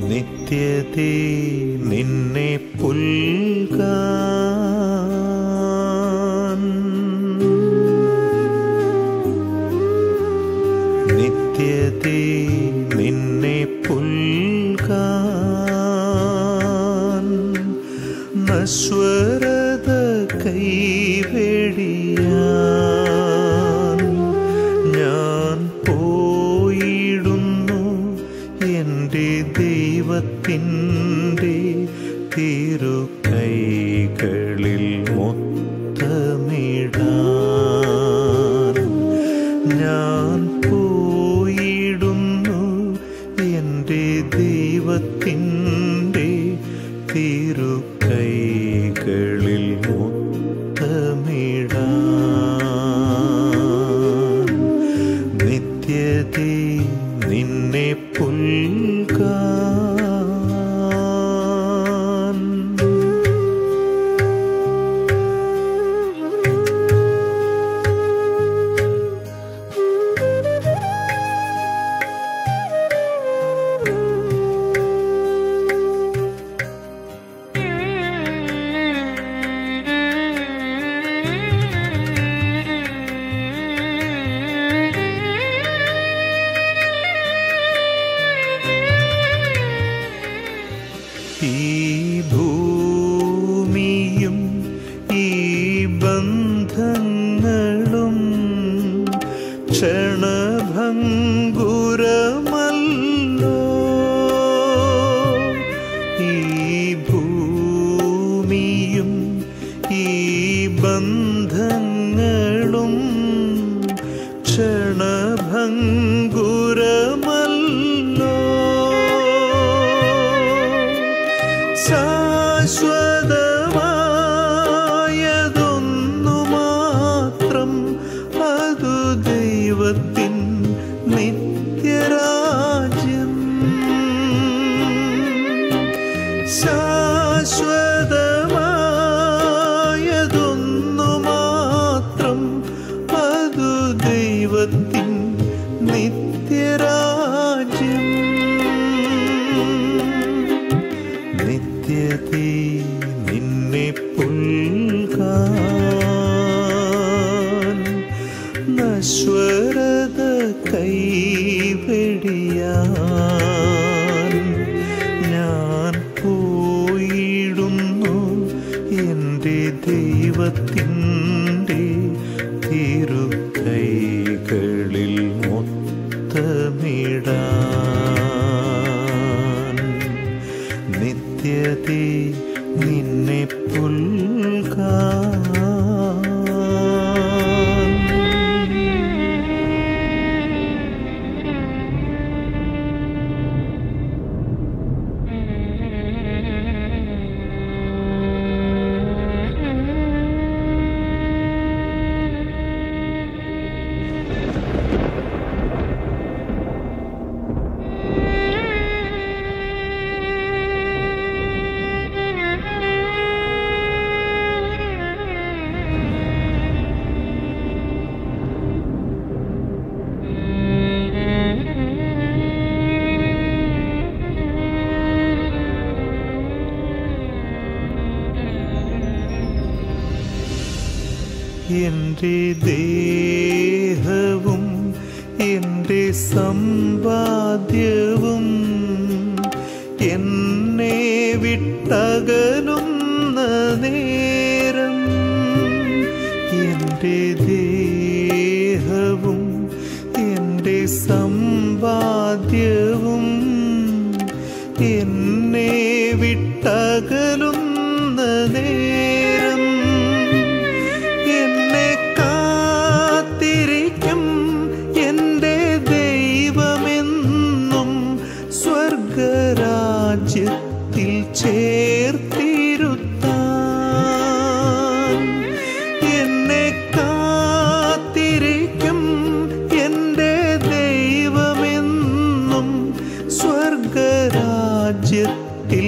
നിത്യതേ നിന്നെ പുൽകാൻ നിത്യതേ നിന്നെ പുൽകാൻ നശ്വരത കൈവെടിയാൻ ഞാൻ പോയിടുന്നു എൻ്റെ ദൈവത്തിൻ്റെ തിരുക്കൈകളിൽ മൊത്തമിടാൻ ഞാൻ പോയിടുന്നു എൻ്റെ ദൈവത്തിൻ്റെ തിരുക്കൈകളിൽ മുത്തമിടാൻ നിത്യതേ നിന്നെ പുൽകാൻ ഈ ഭൂമിയും ഈ ബന്ധങ്ങളും ക്ഷണഭംഗുരമല്ലോ ഈ ഭൂമിയും ഈ ബന്ധങ്ങളും ക്ഷണഭംഗുരമല്ലോ ശാശ്വതമായതൊന്നു മാത്രം അതു ദൈവത്തിൻ നിത്യരാജ്യം ശാശ്വതമായതൊന്നു മാത്രം അതു ദൈവത്തിൻ നിത്യരാജ്യം നിത്യതേ നിന്നെ പുൽകാൻ നശ്വരത കൈവെടിയാൻ ഞാൻ പോയിടുന്നു എൻ്റെ ദൈവത്തിൻ്റെ തിരുക്കൈകളിൽ മൊത്തമിടാൻ നിത്യതേ നിന്നെ പുൽകാൻ എൻ്റെ ദേഹവും എൻ്റെ സമ്പാദ്യവും എന്നെ വിട്ടകലുന്ന നേരം എൻ്റെ ദേഹവും എൻ്റെ സമ്പാദ്യവും എന്നെ വിട്ടകലുന്ന നേരം എന്നെ കാത്തിരിക്കും എൻ്റെ ദൈവമെന്നും സ്വർഗരാജ്യത്തിൽ ചേർത്തിരുത്താൻ എന്നെ കാത്തിരിക്കും എൻ്റെ ദൈവമെന്നും സ്വർഗരാജ്യത്തിൽ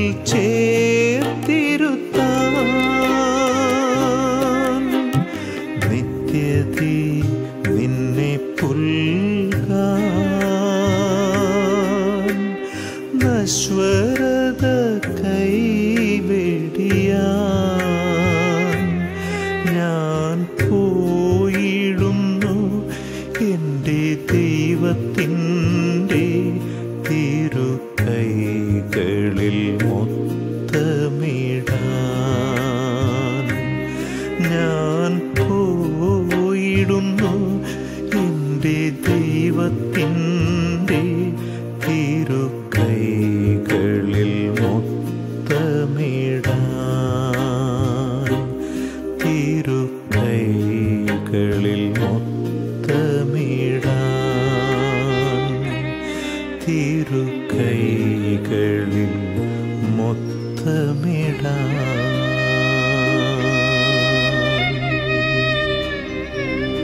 ചേർത്തിരുത്താൻ നിത്യതേ നിന്നെ പുൽകാൻ നശ്വര എൻ്റെ ദൈവത്തിൻ്റെ തിരു കൈകളിൽ മൊത്തമിടാൻ ഞാൻ പോയിടുന്നു എൻ്റെ ദൈവത്തിൻ്റെ തിരു കൈകളിൽ മൊത്തമിടാൻ തിരു കൈകളിൽ മൊത്തമിടാൻ തിരു കൈകളിൽ മൊത്തമിടാൻ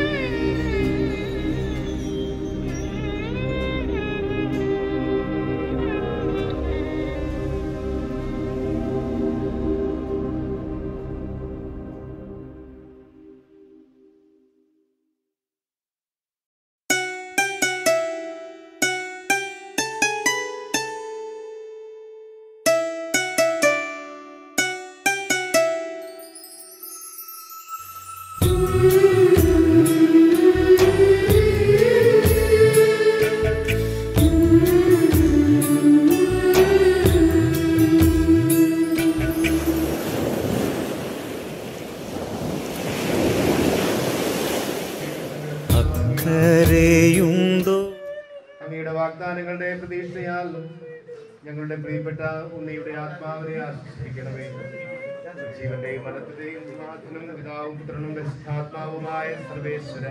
അക്കരയുണ്ടോ അങ്ങയുടെ വാഗ്ദാനങ്ങളുടെ പ്രതീക്ഷയാൽ ഞങ്ങളുടെ പ്രിയപ്പെട്ട ഉണ്ണിയുടെ ആത്മാവിനെ ആശ്രയിക്കണമേ ജീവന്റെയും മനത്തിന്റെയും നാഥനും പിതാവും പുത്രനും പരിശുദ്ധാത്മാവുമായ സർവേശ്വര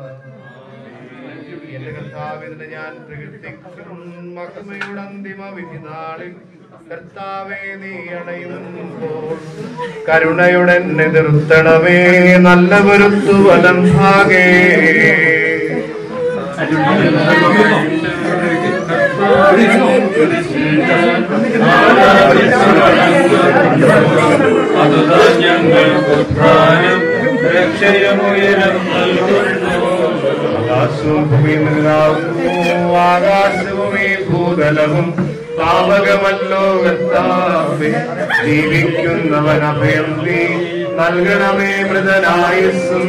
എന്റെ കർത്താവിനെ ഞാൻ പ്രകീർത്തിക്കും മഹിമയുടെ അന്തിമ വിധി നാളിൽ കർത്താവെ നീ അണയുമ്പോൾ കരുണയുടെ നിർത്തണമേ നല്ല പൊരുത്തു വലം ഭാഗേ ആകാശവും ഭൂമിയും നിലാവുന്നു ആകാശവും ഈ ഭൂതലവും പാവകമല്ലോ കർത്താവേ ജീവിക്കുന്നവൻ അഭയം നീ നൽകണമേ മൃതനായുസ്സും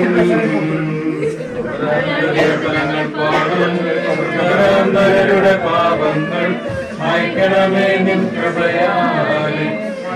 രുടെ പാപങ്ങൾ അയക്കണമേ നിൻ കൃപയാലെ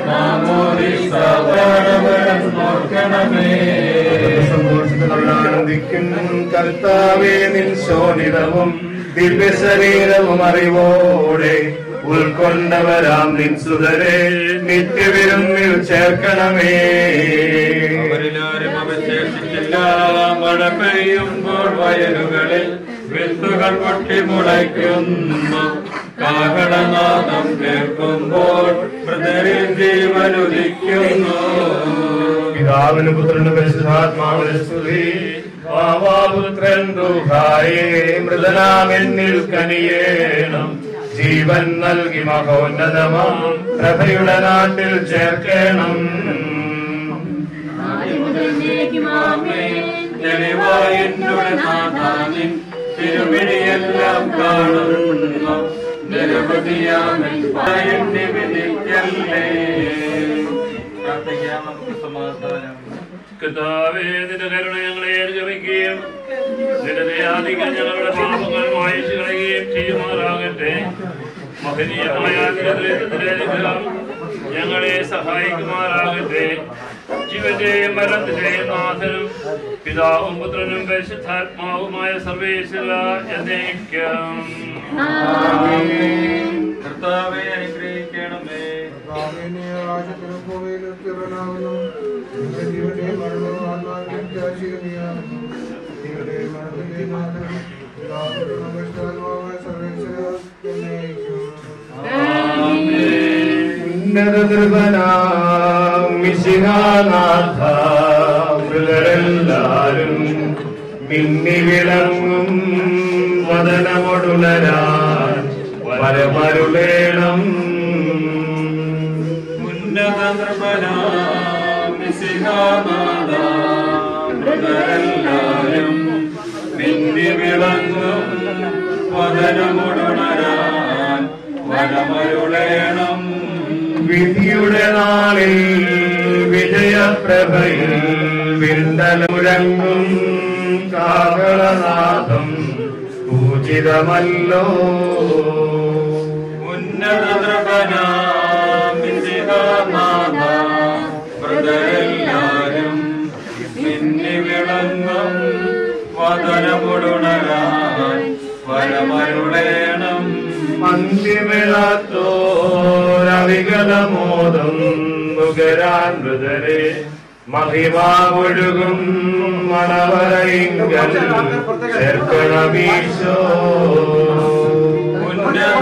നാമോദിസാവരണം നോക്കണമേ ആനന്ദിക്കും കർത്താവേ നിൻ ശോണിതവും ദിവ്യ ശരീരവും അറിവോടെ ഉൾക്കൊണ്ടവരാം നിൻ സുതരെ നിത്യവിരുന്നിൽ ചേർക്കണമേ അവരിലാരും അവശേഷിച്ചില്ല മഴ പെയ്യുമ്പോൾ വയലുകളിൽ വിത്തുകൾ പൊട്ടി മുളയ്ക്കുന്നു കാഹളനാദം കേൾക്കുമ്പോൾ മൃതരിൽ ജീവനുദിക്കുന്നു പിതാവിന് പുത്രന് പരിശുദ്ധാത്മാവിന് സ്തുതി ഭാവാപുത്രൻ ദുഹായേ മൃതനാമെന്നിൽ കനിയേണം ജീവൻ നൽകി മഹോന്നതമാം പ്രഭയുടെ നാട്ടിൽ ചേർക്കണം തെളിവായ എന്നോട് നാഥാനിൻ തിരുമിഴിയെല്ലാം കാണുന്നു നിരവധിയാമൻ എന്നെ വിധിക്കല്ലേ പ്രാർത്ഥിക്കാം നമുക്ക് സമാധാനം കർത്താവേ നിന്റെ കരുണ ഞങ്ങളെ അനുഗമിക്കുകയും നിന്റെ ദയാധികം ഞങ്ങളുടെ പാപങ്ങൾ വായിച്ചു കളയുകയും ചെയ്യുമാറാകട്ടെ മഹനീയമായ നിന്റെ അനുഗ്രഹം ഞങ്ങളെ സഹായിക്കുമാറാകട്ടെ ജീവന്റെയും മരണത്തിന്റെയും നാഥനും പിതാവും പുത്രനും പരിശുദ്ധാത്മാവുമായ സർവേശ്വര എന്നേക്കും കർത്താവെ അനുഗ്രഹിക്കണമേ മൃതരെല്ലാരും മിന്നി വിളങ്ങും വദനമൊടുണരാൻ വരമരുളേണം ഉന്നത മൃതരെല്ലാരും മിന്നി വിളങ്ങും വദനമുടണരാൻ വരമരുളേണം വിധിയുടെ നാളിൽ വിജയപ്രഭയിൽ വിണ്ടലുരങ്ങും കാകളനാഥം ഉചിതമല്ലോ ഉന്നത നൃപനാമിശിഹാനാഥ വ്രതരെല്ലാരും മിന്നി വിളങ്ങും വദനമുടുണരാൻ വരമരുളേണം മന്ദിമിളത്തോരവികലമോദം മുഖരാൻ മൃതരെ മഹിമാവൊഴുകും മണവരയിങ്കൽ ചേർക്കണമീശോ ഉന്നത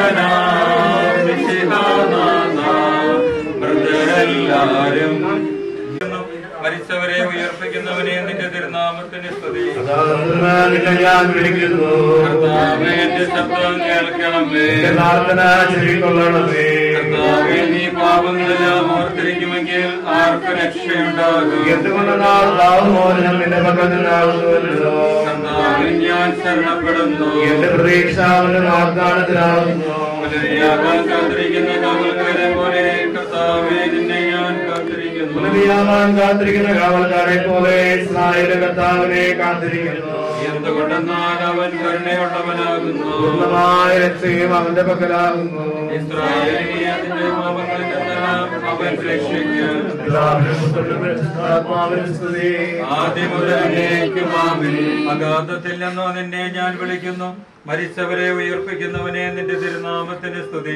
നൃപനാമിശിഹാനാഥ വ്രതരെല്ലാരും മരിച്ചവരെ ഉയർപ്പിക്കുന്നവനെ നിന്റെ തിരുനാമത്തിന് സ്തുതി നിന്നെ ഞാൻ വിളിക്കുന്നു കർത്താവേ, എന്റെ ശബ്ദം കേൾക്കണമേ എന്റെ പ്രാർത്ഥന ചെവിക്കൊള്ളണമേ കർത്താവേ, നീ പാപങ്ങളെല്ലാം ഓർത്തിരിക്കുമെങ്കിൽ ആർക്ക് രക്ഷയുണ്ടാകും എന്തുകൊണ്ട് നാൾ പാവമോചനം നിന്റെ പക്കൽ നിന്നാകുന്നുവല്ലോ കർത്താവേ, ഞാൻ ശരണപ്പെടുന്നു എന്റെ പ്രതീക്ഷ അവന്റെ വാഗ്ദാനത്തിലാകുന്നു പുലരിയാകാൻ കാത്തിരിക്കുന്ന കാവൽക്കാരെ പോലെ കർത്താവേ നിന്നെ ഞാൻ കാത്തിരിക്കുന്നു പുനരിയാവാൻ കാത്തിരിക്കുന്ന കാവൽക്കാരെ പോലെ ഇസ്രായേൽ കർത്താവിനെ കാത്തിരിക്കുന്നു എന്തുകൊണ്ടെന്നാൽ അവൻ കരുണയുള്ളവനാകുന്നു പൂർണ്ണമായ രക്ഷയും അവന്റെ പക്കലാകുന്നു ഇസ്രായേലിനെ അതിന്റെ പാപങ്ങളിൽ നിന്നെല്ലാം അവൻ രക്ഷിക്കും പിതാവിനും പുത്രനും പരിശുദ്ധാത്മാവിനും സ്തുതി. ആദ്യം മുതലേക്കും ആമേൻ. അഗാധത്തിൽ നിന്നോ നിന്നെ ഞാൻ വിളിക്കുന്നു മരിച്ചവരെ ഉയർപ്പിക്കുന്നവനെ നിന്റെ തിരുനാമത്തിന് സ്തുതി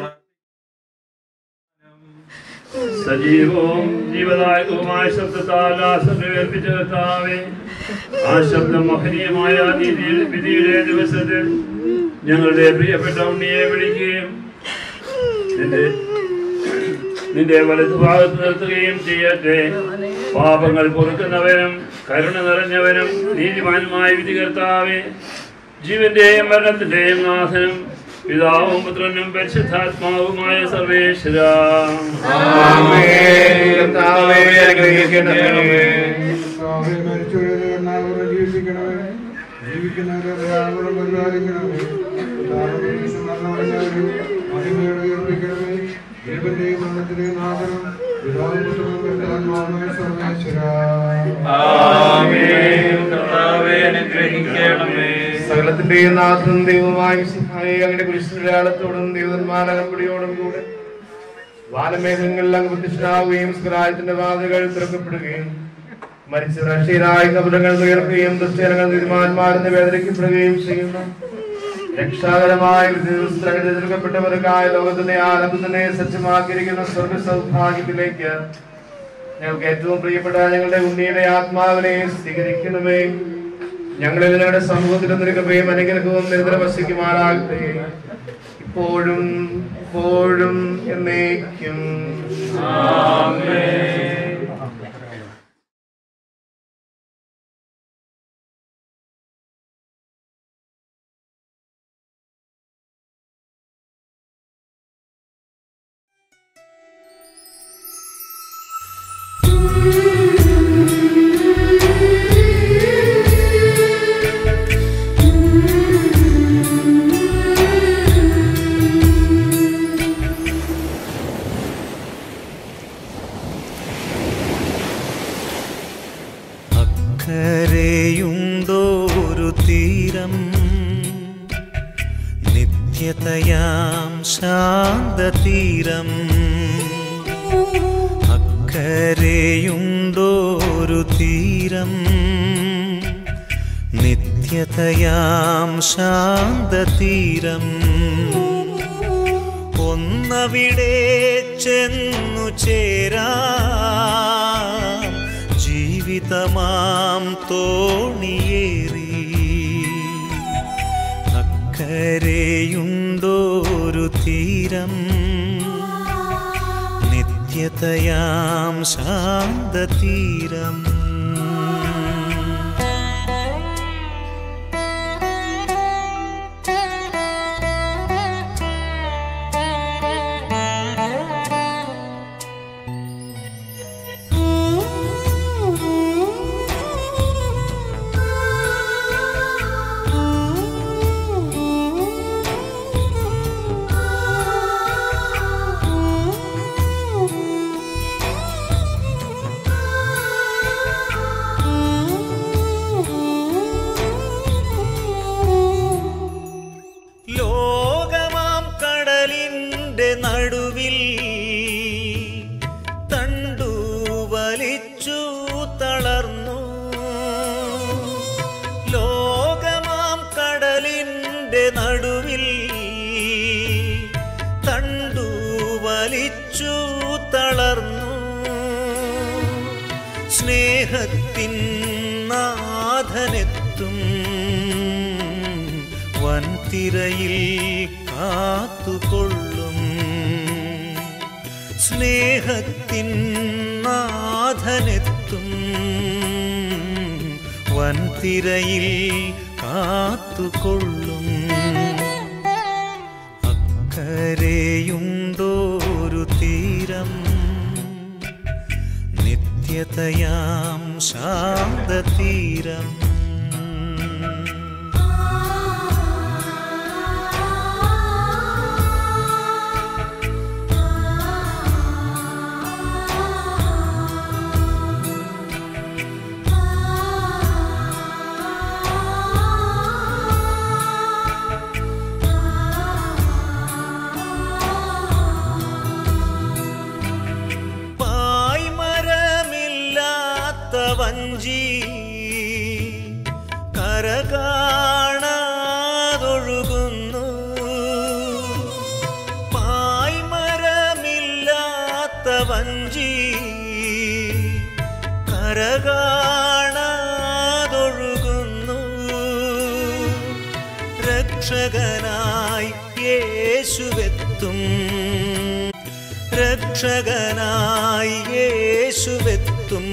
സജീവവും ജീവദായകവുമായ ശബ്ദത്താൽ ആ സംവേൽപ്പിച്ച കർത്താവേ ആ ശബ്ദം മഹനീയമായ നീതിയിൽ വിധിയുടെ ദിവസത്തിൽ ഞങ്ങളുടെ പ്രിയപ്പെട്ട ഉണ്ണിയെ വിളിക്കുകയും നിന്റെ നിന്റെ വലതുഭാഗത്ത് നിർത്തുകയും ചെയ്യട്ടെ പാപങ്ങൾ പൊറുക്കുന്നവനും കരുണ നിറഞ്ഞവനും നീതിമാനുമായ വിധി കർത്താവേ ജീവന്റെയും മരണത്തിന്റെയും നാഥനും പിതാവും പുത്രനും പരിശുദ്ധാത്മാവുമായ സർവേശ്വര ആമേൻ. കർത്താവേ, അനുഗ്രഹിക്കണമേ. കർത്താവേ, മരിച്ചവരെ എറണാകുളം ജീവിപ്പിക്കണമേ ജീവിക്കുന്നവരെ ദയാപൂർവ്വം പരിപാലിക്കണമേ കർത്താവേ, മരണമടഞ്ഞവരും മഹിമയോടെ ഉയർപ്പിക്കണമേ ജീവന്റെയും മരണത്തിന്റെയും നാഥനും പിതാവും പുത്രനും പരിശുദ്ധാത്മാവുമായ സർവേശ്വരാ ആമേൻ. കർത്താവേ അനുഗ്രഹിക്കണമേ സകലത്തിന്റെയും നാഥനും ദൈവമായ സിംഹായി അങ്ങയുടെ കുരിശിന്റെ അടത്തോടും ദൈവന്മാരകമ്പടിയോടും കൂടെ വാനമേഘങ്ങളിൽ അങ്ങ് പ്രതിഷ്ഠാവുകയും സ്കരായത്തിന്റെ വാതിലുകൾ തുറക്കപ്പെടുകയും മരിച്ച രക്ഷയിലായ കപടങ്ങൾ ഉയർക്കുകയും ദുഷ്ടജനങ്ങൾ നീതിമാന്മാരെന്ന് വേദനിക്കപ്പെടുകയും ചെയ്യുന്നു രക്ഷാകരമായ ദിവസത്തിൽ എതിർക്കപ്പെട്ടവർക്കായ ലോകത്തിന്റെ ആരംഭത്തിനെ സജ്ജമാക്കിയിരിക്കുന്ന സ്വർഗ സൗഭാഗ്യത്തിലേക്ക് ഞങ്ങൾക്ക് ഏറ്റവും പ്രിയപ്പെട്ട ഞങ്ങളുടെ ഉണ്ണിയുടെ ആത്മാവിനെ സ്വീകരിക്കണമേ ഞങ്ങളിൽ ഞങ്ങളുടെ സമൂഹത്തിൽ നിൽക്കുകയും അനുഗ്രഹവും നിരന്തരം വസിക്കുമാറാകട്ടെ ഇപ്പോഴും ഇപ്പോഴും എന്നേക്കും അക്കരയുണ്ടോ ഒരു തീരം നിത്യതയാം ശാന്തതീരം അക്കരയുണ്ടോ ഒരു തീരം നിത്യതയാം ശാന്തതീരം ഒന്നവിടെ ചെന്നു ചേരാം ജീവിതമാം തോണിയേറി അക്കരയുണ്ടോ ഒരു തീരം നിത്യതയാം ശാന്തതീരം ആ തന്റെ നടുവിൽ തണ്ടു വലിച്ചു തളർന്നു സ്നേഹത്തിൻ നാഥനെത്തും വൻതിരയിൽ കാത്തുകൊള്ളും സ്നേഹത്തിൻ നാഥനെത്തും വൻതിരയിൽ കാത്തുകൊള്ളും അക്കരെയുണ്ടോരു തീരം നിത്യതയാം ശാന്തതീരം പായ്മരമില്ലാത്ത വഞ്ചി കര കാണാതൊഴുകുന്നു പായ്മരമില്ലാത്ത വഞ്ചി കര കാണാതൊഴുകുന്നു രക്ഷകനായി യേശുവെത്തും രക്ഷകനായി യേശുവെത്തും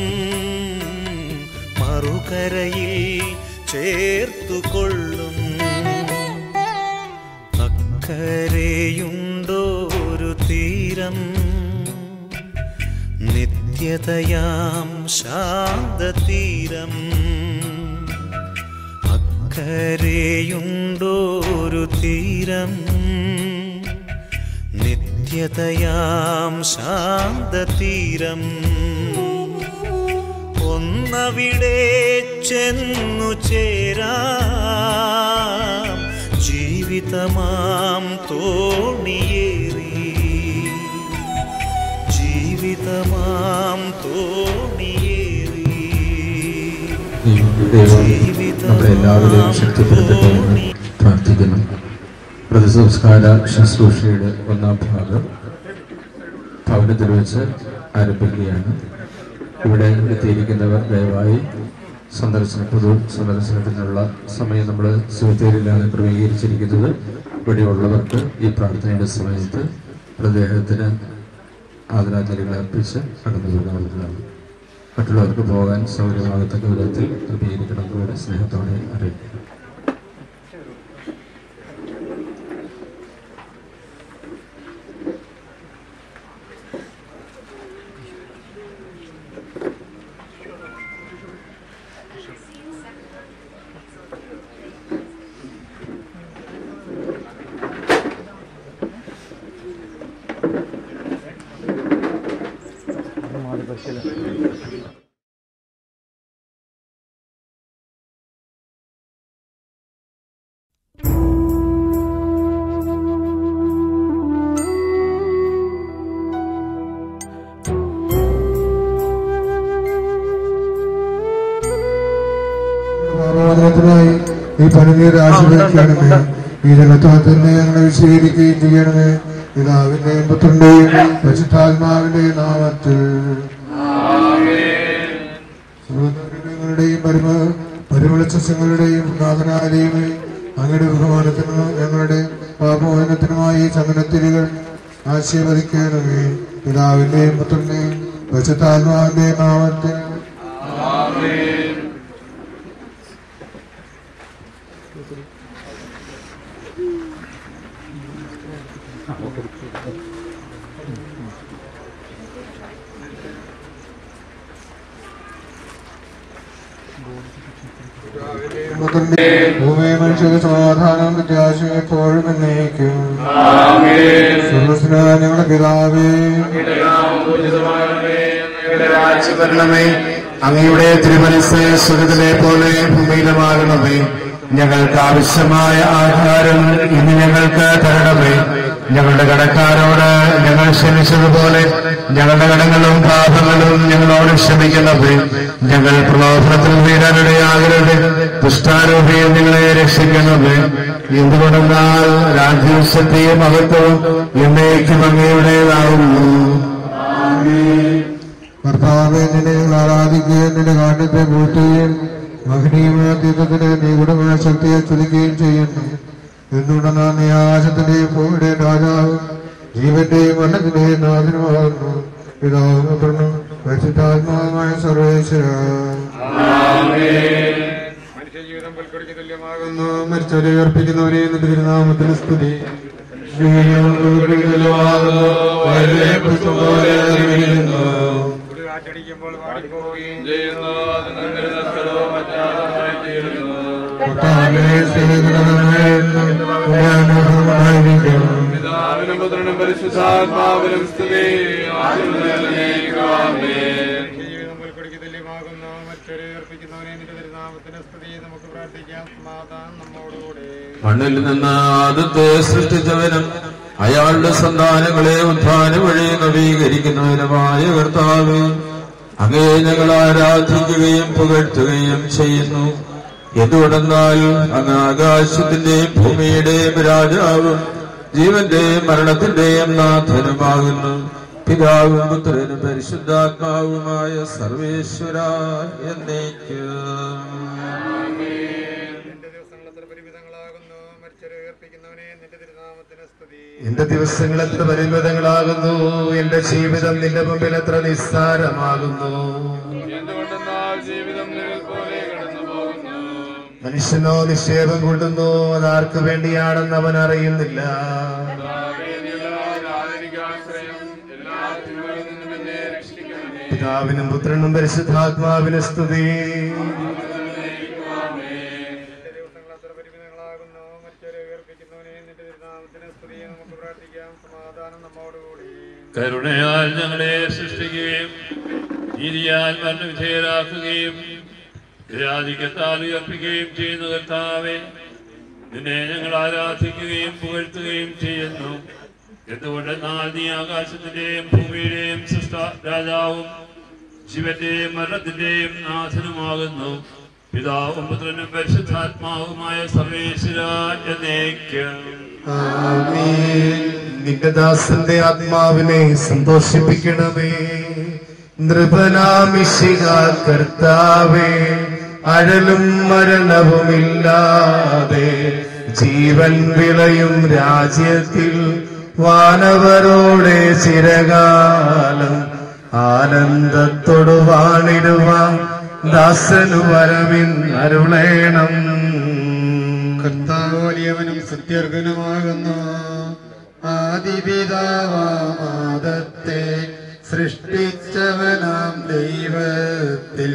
മറുകരയിൽ ചേർത്തുകൊള്ളും അക്കരെയുണ്ടോരു തീരം നിത്യതയാം ശാന്തതീരം അക്കരെയുണ്ടോരു തീരം നിത്യതയാം ശാന്തതീരം ഒന്നവിടെ ചെന്നു ചേരാം ജീവിതമാം തോണിയേറി ജീവിതമാം തോണിയേറി ദൈവം നമ്മളെല്ലാവരെയും ശക്തിപ്പെടുത്തട്ടെ എന്ന് പ്രാർത്ഥിക്കുന്നു പ്രതിസംസ്കാര ശുശ്രൂഷയുടെ ഒന്നാം ഭാഗം ഭവനത്തിൽ വെച്ച് ആരംഭിക്കുകയാണ് ഇവിടെ എത്തിയിരിക്കുന്നവർ ദയവായി സന്ദർശന പൊതു സന്ദർശനത്തിനുള്ള സമയം നമ്മൾ സെമിത്തേരിയിലാണ് ക്രമീകരിച്ചിരിക്കുന്നത് ഇവിടെയുള്ളവർക്ക് ഈ പ്രാർത്ഥനയുടെ സമയത്ത് അദ്ദേഹത്തിന് ആദരാഞ്ജലികൾ അർപ്പിച്ച് കടന്നു പോകാവുന്നതാണ് മറ്റുള്ളവർക്ക് പോകാൻ സൗകര്യമാകത്തക്ക വിധത്തിൽ ക്രമീകരിക്കണമെന്നുകൂടെ സ്നേഹത്തോടെ അറിയിക്കുന്നു പാപമോചനത്തിനായി ഈ പനിനീർ ആശീർവദിക്കണമേ ഈ ജനത്വത്തിനെ ഞങ്ങളെ വിശദീകരിക്കുകയും ചെയ്യണമേ പിതാവിന്റെയും പുത്രന്റെയും പരിശുദ്ധാത്മാവിന്റെയും നാമത്തിൽ സർവ്വദുരിതങ്ങളുടെയും പരിമ പരിമളസസ്യങ്ങളുടെയും നാഥനാലയമേ അങ്ങയുടെ ബഹുമാനത്തിനും ഞങ്ങളുടെ പാപമോചനത്തിനുമായി ഈ ചന്ദനത്തിരികൾ ആശീർവദിക്കണമേ പിതാവിന്റെയും പുത്രന്റെയും പരിശുദ്ധാത്മാവിന്റെയും നാമത്തിൽ പുത്രന്റെ ഭൂമിയെ മനുഷ്യർക്ക് സമാധാനം പ്രത്യാശയും എപ്പോഴും എന്നേക്കും സ്വർഗസ്നായ ഞങ്ങളുടെ പിതാവേ വരണമേ അങ്ങയുടെ തിരുമനസ് സ്വർഗത്തിലെ പോലെ ഭൂമിയിലുമാകണമേ ഞങ്ങൾക്ക് ആവശ്യമായ ആഹാരം ഇന്ന് ഞങ്ങൾക്ക് തരണമേ ഞങ്ങളുടെ കടക്കാരോട് ഞങ്ങൾ ക്ഷമിച്ചതുപോലെ ഞങ്ങളുടെ കടങ്ങളും പാപങ്ങളും ഞങ്ങളോട് ക്ഷമിക്കുന്നവേ ഞങ്ങൾ പ്രലോഭനത്തിൽ വീഴാനിടയാകരുത് ദുഷ്ടാരൂപിയിൽ നിങ്ങളെ രക്ഷിക്കണമേ എന്തുകൊണ്ടെന്നാൽ രാജ്യശക്തിയും മഹത്വവും എന്നേക്കും അങ്ങയുടേതാവുന്നു കർത്താവെ നിന്നെ ഞങ്ങൾ ആരാധിക്കുകയും നിന്റെ കാരണത്തെ കൂട്ടുകയും മഹനീയമായ തീർത്ഥത്തിന് നിഗൂഢമായ ശക്തിയെ ചൊലിക്കുകയും ചെയ്യുന്നു എന്തുകൊണ്ടെന്നാൽ നീ ആകാശത്തിന്റെയും ഭൂമിയുടെയും രാജാവ് ജീവന്റെയും മരണത്തിന്റെയും നാഥനുമാകുന്നു പിതാവും പുത്രനും പരിശുദ്ധാത്മാവുമായ സർവേശ്വര മനുഷ്യജീവിതം പുൽക്കൊടിക്ക് തുല്യമാകുന്നു മരിച്ചവരെ ഉയർപ്പിക്കുന്നവരെ നിന്റെ തിരുനാമത്തിന് സ്തുതി കാറ്റടിക്കുമ്പോൾ പാടിപ്പോവുകയും ചെയ്യുന്നു കർത്താവേ, സ്നേഹിതനായ അനുഗ്രഹമായിരിക്കും പിതാവിനും പുത്രനും പരിശുദ്ധാത്മാവിനും സ്തുതി ജീവിതം പുൽക്കൊടിക്ക് തുല്യമാകുന്നു മറ്റൊരു ഉയർപ്പിക്കുന്നവരെ നിന്റെ തിരുനാമത്തിന് സ്തുതി നമുക്ക് പ്രാർത്ഥിക്കാം സമാധാനം നമ്മോടുകൂടെ മണ്ണിൽ നിന്ന് ആദ്യത്തെ സൃഷ്ടിച്ചവനും അയാളുടെ സന്താനങ്ങളെ ഉദ്ധാന വഴി നവീകരിക്കുന്നവനുമായ കർത്താവ് അങ്ങേ ഞങ്ങൾ ആരാധിക്കുകയും പുകഴ്ത്തുകയും ചെയ്യുന്നു എന്തുകൊണ്ടെന്നാൽ അങ്ങ് ആകാശത്തിന്റെയും ഭൂമിയുടെയും രാജാവും ജീവന്റെയും മരണത്തിന്റെയും നാഥനുമാകുന്നു പിതാവും പുത്രനും പരിശുദ്ധാത്മാവുമായ സർവേശ്വര എന്നേക്കും നിന്റെ ദിവസങ്ങൾ എത്ര പരിമിതങ്ങളാകുന്നു മരിച്ചവരെ ഉയർപ്പിക്കുന്നവനെ നിന്റെ തിരുനാമത്തിന് സ്തുതി എന്റെ ദിവസങ്ങൾ എത്ര പരിമിതങ്ങളാകുന്നു എന്റെ ജീവിതം നിന്റെ മുമ്പിൽ എത്ര നിസ്സാരമാകുന്നു എന്തുകൊണ്ടെന്നാൽ ജീവിതം നിഴൽ പോലെ കടന്നു പോകുന്നു മനുഷ്യനോ നിക്ഷേപം കൊള്ളുന്നു അതാർക്ക് വേണ്ടിയാണെന്ന് അവൻ അറിയുന്നില്ല പിതാവിനും പുത്രനും പരിശുദ്ധാത്മാവിനും സ്തുതി നിന്റെ ദിവസങ്ങൾ എത്ര പരിമിതങ്ങളാകുന്നു മരിച്ചവരെ ഉയർപ്പിക്കുന്നവനെ നിന്റെ തിരുനാമത്തിന് സ്തുതി നമുക്ക് പ്രാർത്ഥിക്കാം സമാധാനം നമ്മോടുകൂടി കരുണയാൽ ഞങ്ങളെ സൃഷ്ടിക്കുകയും നീതിയാൽ മരണവിധേയരാക്കുകയും രാധിക്കത്താൽ ഉയർപ്പിക്കുകയും ചെയ്യുന്ന കർത്താവെ നിന്നെ ഞങ്ങൾ ആരാധിക്കുകയും പുകഴ്ത്തുകയും ചെയ്യുന്നു എന്തുകൊണ്ടെന്നാൽ നീ ആകാശത്തിന്റെയും ഭൂമിയുടെയും സൃഷ്ട രാജാവും ശിവന്റെയും മരണത്തിന്റെയും നാഥനുമാകുന്നു പിതാവും പുത്രനും പരിശുദ്ധാത്മാവുമായ സർവേശ്വര എന്നേക്കും ആമേൻ. നിന്റെ ദാസന്റെ ആത്മാവിനെ സന്തോഷിപ്പിക്കണമേ നൃപനാമിശിക കർത്താവേ അഴലും മരണവുമില്ലാതെ ജീവൻ വിളയും രാജ്യത്തിൽ വാനവരോടെ ചിരകാലം ആനന്ദത്തോടു വാണിടുവാൻ ദാസനു വരവിൻ അരുളേണം കർത്താവ് വലിയവനും സത്യർഗനുമാകുന്നു ആദിപിതാവാദത്തെ സൃഷ്ടിച്ചവനാം ദൈവത്തിൽ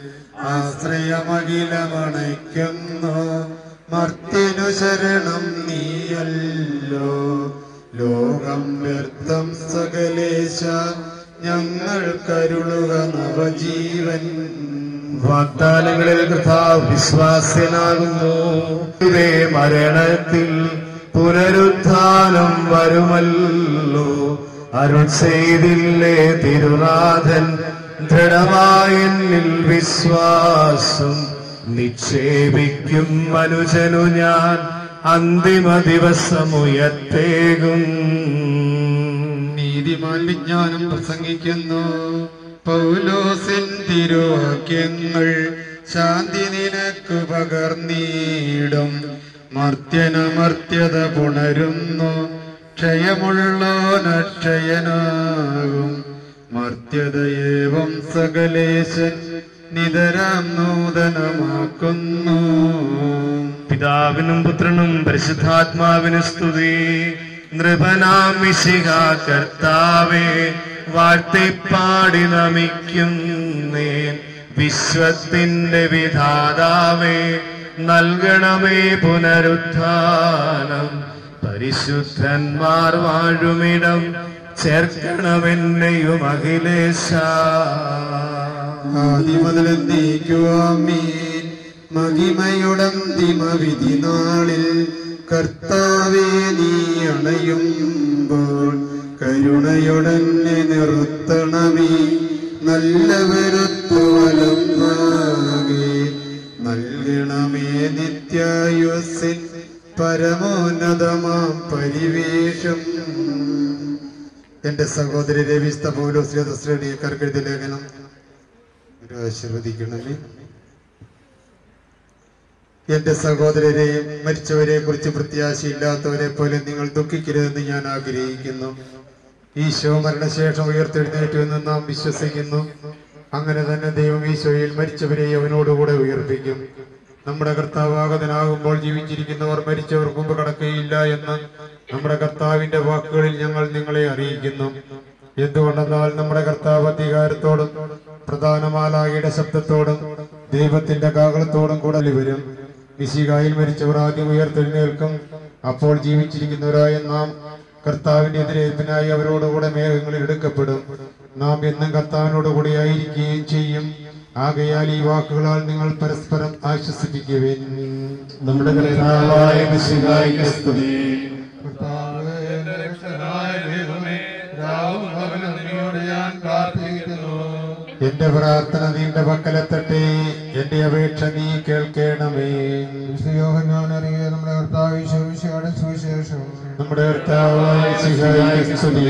ആശ്രയമഖിലമണയ്ക്കുന്നു മർത്യനു ശരണം നീയല്ലോ ലോകം വ്യർത്ഥം സകലേശ ഞങ്ങൾ കരുളുക നവജീവൻ വാഗ്ദാനങ്ങളിൽ കർത്താവ് വിശ്വാസ്യനാകുന്നു ഇതേ മരണത്തിൽ പുനരുത്ഥാനം വരുമല്ലോ അരുൾ ചെയ്തില്ലേ തിരുനാഥൻ ദൃഢമായെന്നിൽ വിശ്വാസം നിക്ഷേപിക്കും മനുജനു ഞാൻ അന്തിമ ദിവസമുയത്തേകും നീതിമാൻ വിജ്ഞാനം പ്രസംഗിക്കുന്നു പൗലോസിൻ തിരുവാക്യങ്ങൾ ശാന്തി നിനക്ക് പകർന്നീടും മർത്യനമർത്യത പുണരുന്നു ക്ഷയമുള്ളോനക്ഷയനാകും മർത്യതയേവം സകലേശൻ നിതരാം നൂതനമാക്കുന്നു പിതാവിനും പുത്രനും പരിശുദ്ധാത്മാവിന് സ്തുതി നൃപനാമിശിക കർത്താവേ വാഴ്ത്തിപ്പാടി നമിക്കുന്നേ വിശ്വത്തിന്റെ വിധാതാവേ നൽകണമേ പുനരുത്ഥാനം പരിശുദ്ധന്മാർ വാഴുമിടം ചേർക്കണമെന്നെയും അഖിലേശ ആദിമുതലെന്നേക്കുവാമീൻ മഹിമയുടന്തിമവിധി നാളിൽ കർത്താവേ നീ അണയുമ്പോൾ കരുണയുടനെ നിർത്തണമേ നല്ലവരുത്തോലം നാകെ നൽകണമേ നിത്യായുസിൻ പരമോന്നതമാം പരിവേഷം എന്റെ സഹോദരരെ വിസ്ത പൗലോസ്ലേതശ്രേണി കർക്കെഴുതി ലേഖനം ഒരു ആശീർവദിക്കണമേ എന്റെ സഹോദരരെ മരിച്ചവരെ കുറിച്ച് പ്രത്യാശയില്ലാത്തവരെ പോലെ നിങ്ങൾ ദുഃഖിക്കരുതെന്ന് ഞാൻ ആഗ്രഹിക്കുന്നു ഈശോ മരണശേഷം ഉയർത്തെഴുന്നേറ്റു എന്ന് നാം വിശ്വസിക്കുന്നു അങ്ങനെ തന്നെ ദൈവം ഈശോയിൽ മരിച്ചവരെ അവനോടുകൂടെ ഉയർപ്പിക്കും നമ്മുടെ കർത്താവാഗതനാകുമ്പോൾ ജീവിച്ചിരിക്കുന്നവർ മരിച്ചവർ മുമ്പ് കടക്കുകയില്ല എന്ന് നമ്മുടെ കർത്താവിന്റെ വാക്കുകളിൽ ഞങ്ങൾ നിങ്ങളെ അറിയിക്കുന്നു എന്തുകൊണ്ടെന്നാൽ നമ്മുടെ കർത്താവ് അധികാരത്തോടും പ്രധാനമാലാകിയുടെ ശബ്ദത്തോടും ദൈവത്തിന്റെ കാകളത്തോടും കൂടെ വരും മിശികായിൽ മരിച്ചവർ ആദ്യം ഉയർത്തെഴുന്നേൽക്കും അപ്പോൾ ജീവിച്ചിരിക്കുന്നവരായ നാം കർത്താവിന്റെ എതിരേൽപ്പിനായി അവരോടുകൂടെ മേഘങ്ങളിൽ എടുക്കപ്പെടും നാം എന്നും കർത്താവിനോട് കൂടെ ആയിരിക്കുകയും ചെയ്യും ആകയാൽ ഈ വാക്കുകളാൽ നിങ്ങൾ പരസ്പരം ആശ്വസിപ്പിക്കുവേൻ നമ്മുടെ കർത്താവായ മിശിഹായിക്ക് സ്തുതി എന്റെ പ്രാർത്ഥന നിന്റെ പക്കലെത്തട്ടെ എന്റെ അപേക്ഷ നീ കേൾക്കണമേ ഞാൻ അറിയ നമ്മുടെ കർത്താവ് ഈശോമിശിഹായുടെ സുവിശേഷം നമ്മുടെ കർത്താവായ മിശിഹായിക്ക് സ്തുതി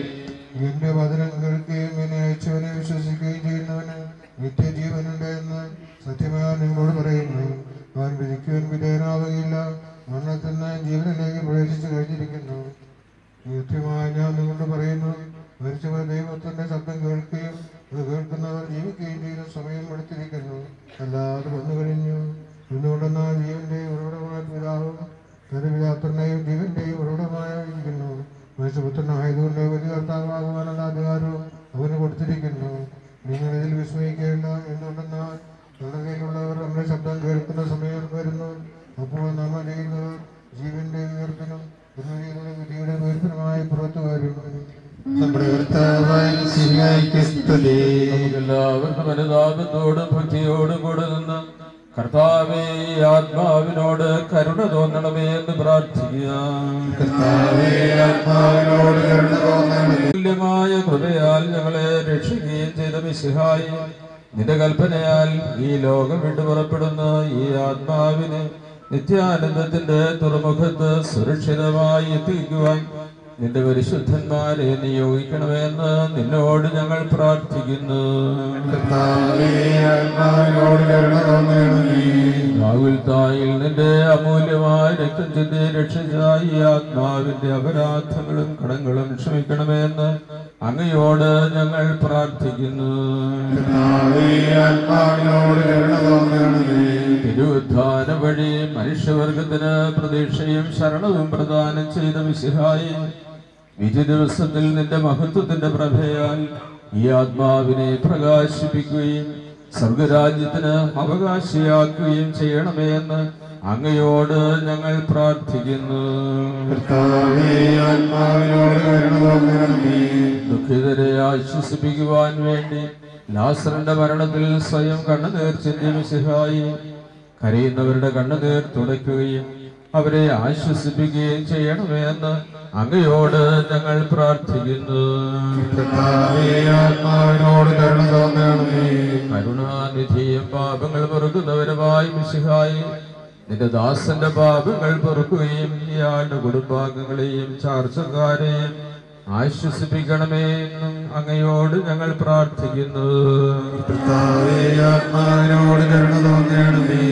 എന്റെ വചനം കേൾക്കുകയും എന്നെ അയച്ചവനെ വിശ്വസിക്കുകയും ചെയ്യുന്നവന് നിത്യജീവനുണ്ട് എന്ന് സത്യമായി നിങ്ങളോട് പറയുന്നു അവൻ വിധിക്കുവാൻ വിധേയനാവുകയില്ല മരണത്തിൽ നിന്ന് ജീവനിലേക്ക് പ്രവേശിച്ചു കഴിഞ്ഞിരിക്കുന്നു നിത്യമായി ഞാൻ നിങ്ങളോട് പറയുന്നു മരിച്ചവർ ദൈവത്തിന്റെ ശബ്ദം കേൾക്കുകയും അത് കേൾക്കുന്നവർ ജീവിക്കുകയും ചെയ്യുന്ന സമയം എടുത്തിരിക്കുന്നു അല്ലാതെ വന്നു കഴിഞ്ഞു എന്തുകൊണ്ടെന്നാൽ ജീവന്റെ ഉറവിടമായ പിതാവും തന്റെ പിതാത്രനെയും ജീവന്റെയും ഉറവിടമായിരിക്കുന്നു മനുഷ്യപുത്രനായതുകൊണ്ട് വലിയ കർത്താവാകുവാനുള്ള അധികാരവും അവന് കൊടുത്തിരിക്കുന്നു നിങ്ങൾ ഇതിൽ വിസ്മയിക്കേണ്ട എന്തുകൊണ്ടെന്നാൽ നമ്മുടെ കയ്യിലുള്ളവർ നമ്മുടെ ശബ്ദം കേൾക്കുന്ന സമയം വരുന്നു അപ്പോൾ നാം അറിയുന്നവർ ജീവന്റെ ഉയർപ്പിനും പുനരുയുടെ വിധിയുടെ ഉയർപ്പിനുമായി പുറത്തു വരും നമ്മുടെ കർത്താവായ മിശിഹായിക്ക് സ്തുതി എല്ലാവർക്കും അനുതാപത്തോടും ഭക്തിയോടും കൂടെ നിന്ന് കർത്താവേ ഈ ആത്മാവിനോട് കരുണ തോന്നണമേ എന്ന് പ്രാർത്ഥിക്കാം കർത്താവേ ആത്മാവിനോട് കരുണ തോന്നണമേ തുല്യമായ കൃപയാൽ ഞങ്ങളെ രക്ഷിക്കുകയും ചെയ്ത മിശിഹായി നിന്റെ കൽപ്പനയാൽ ഈ ലോകം വിട്ടു പുറപ്പെടുന്ന ഈ ആത്മാവിനെ നിത്യാനന്ദത്തിന്റെ തുറമുഖത്ത് സുരക്ഷിതമായി എത്തിക്കുവാൻ നിന്റെ പരിശുദ്ധന്മാരെ നിയോഗിക്കണമെന്ന് നിന്നോട് ഞങ്ങൾ പ്രാർത്ഥിക്കുന്നു കർത്താവേ ആത്മാവിനോട് കരുണ തോന്നണമേ രാഹുൽ തായിൽ നിന്റെ അമൂല്യമായ രക്തം ചിന്തി രക്ഷിച്ച ഈ ആത്മാവിന്റെ അപരാധങ്ങളും കടങ്ങളും ക്ഷമിക്കണമെന്ന് അങ്ങയോട് ഞങ്ങൾ പ്രാർത്ഥിക്കുന്നു കർത്താവേ ആത്മാവിനോട് കരുണ തോന്നണമേ തിരുവുദ്ധാന വഴി മനുഷ്യവർഗത്തിന് പ്രതീക്ഷയും ശരണവും പ്രദാനം ചെയ്ത വിശിഹായി വിധി ദിവസത്തിൽ നിന്റെ മഹത്വത്തിന്റെ പ്രഭയാൽ ഈ ആത്മാവിനെ പ്രകാശിപ്പിക്കുകയും സ്വർഗരാജ്യത്തിന് അവകാശിയാക്കുകയും ചെയ്യണമേ എന്ന് അങ്ങയോട് ഞങ്ങൾ പ്രാർത്ഥിക്കുന്നു കർത്താവേ ആത്മാവിനോട് കരുണ തോന്നണമേ ദുഃഖിതരെ ആശ്വസിപ്പിക്കുവാൻ വേണ്ടി ലാസറിന്റെ മരണത്തിൽ സ്വയം കണ്ണുനീർ ചിന്തി മിശിഹായി കരയുന്നവരുടെ കണ്ണുനീർ തുടയ്ക്കുകയും അവരെ ആശ്വസിപ്പിക്കുകയും ചെയ്യണമേ എന്ന് അങ്ങയോട് ഞങ്ങൾ പ്രാർത്ഥിക്കുന്നു കർത്താവേ ആത്മാവിനോട് കരുണ തോന്നണമേ കരുണാനിധിയും പാപങ്ങൾ പൊറുക്കുന്നവരുമായി മിശിഹായി നിന്റെ ദാസന്റെ പാപങ്ങൾ പൊറുക്കുകയും ഇയാളുടെ കുടുംബാംഗങ്ങളെയും ചാർച്ചക്കാരെയും ആശ്വസിപ്പിക്കണമേ എന്നും അങ്ങയോട് ഞങ്ങൾ പ്രാർത്ഥിക്കുന്നു കർത്താവേ ആത്മാവിനോട് കരുണ തോന്നണമേ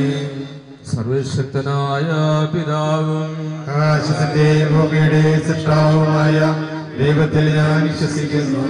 സർവശക്തനായ പിതാവും ആകാശത്തിന്റെയും ഭൂമിയുടെ സൃഷ്ടാവുമായ ദൈവത്തിൽ ഞാൻ വിശ്വസിക്കുന്നു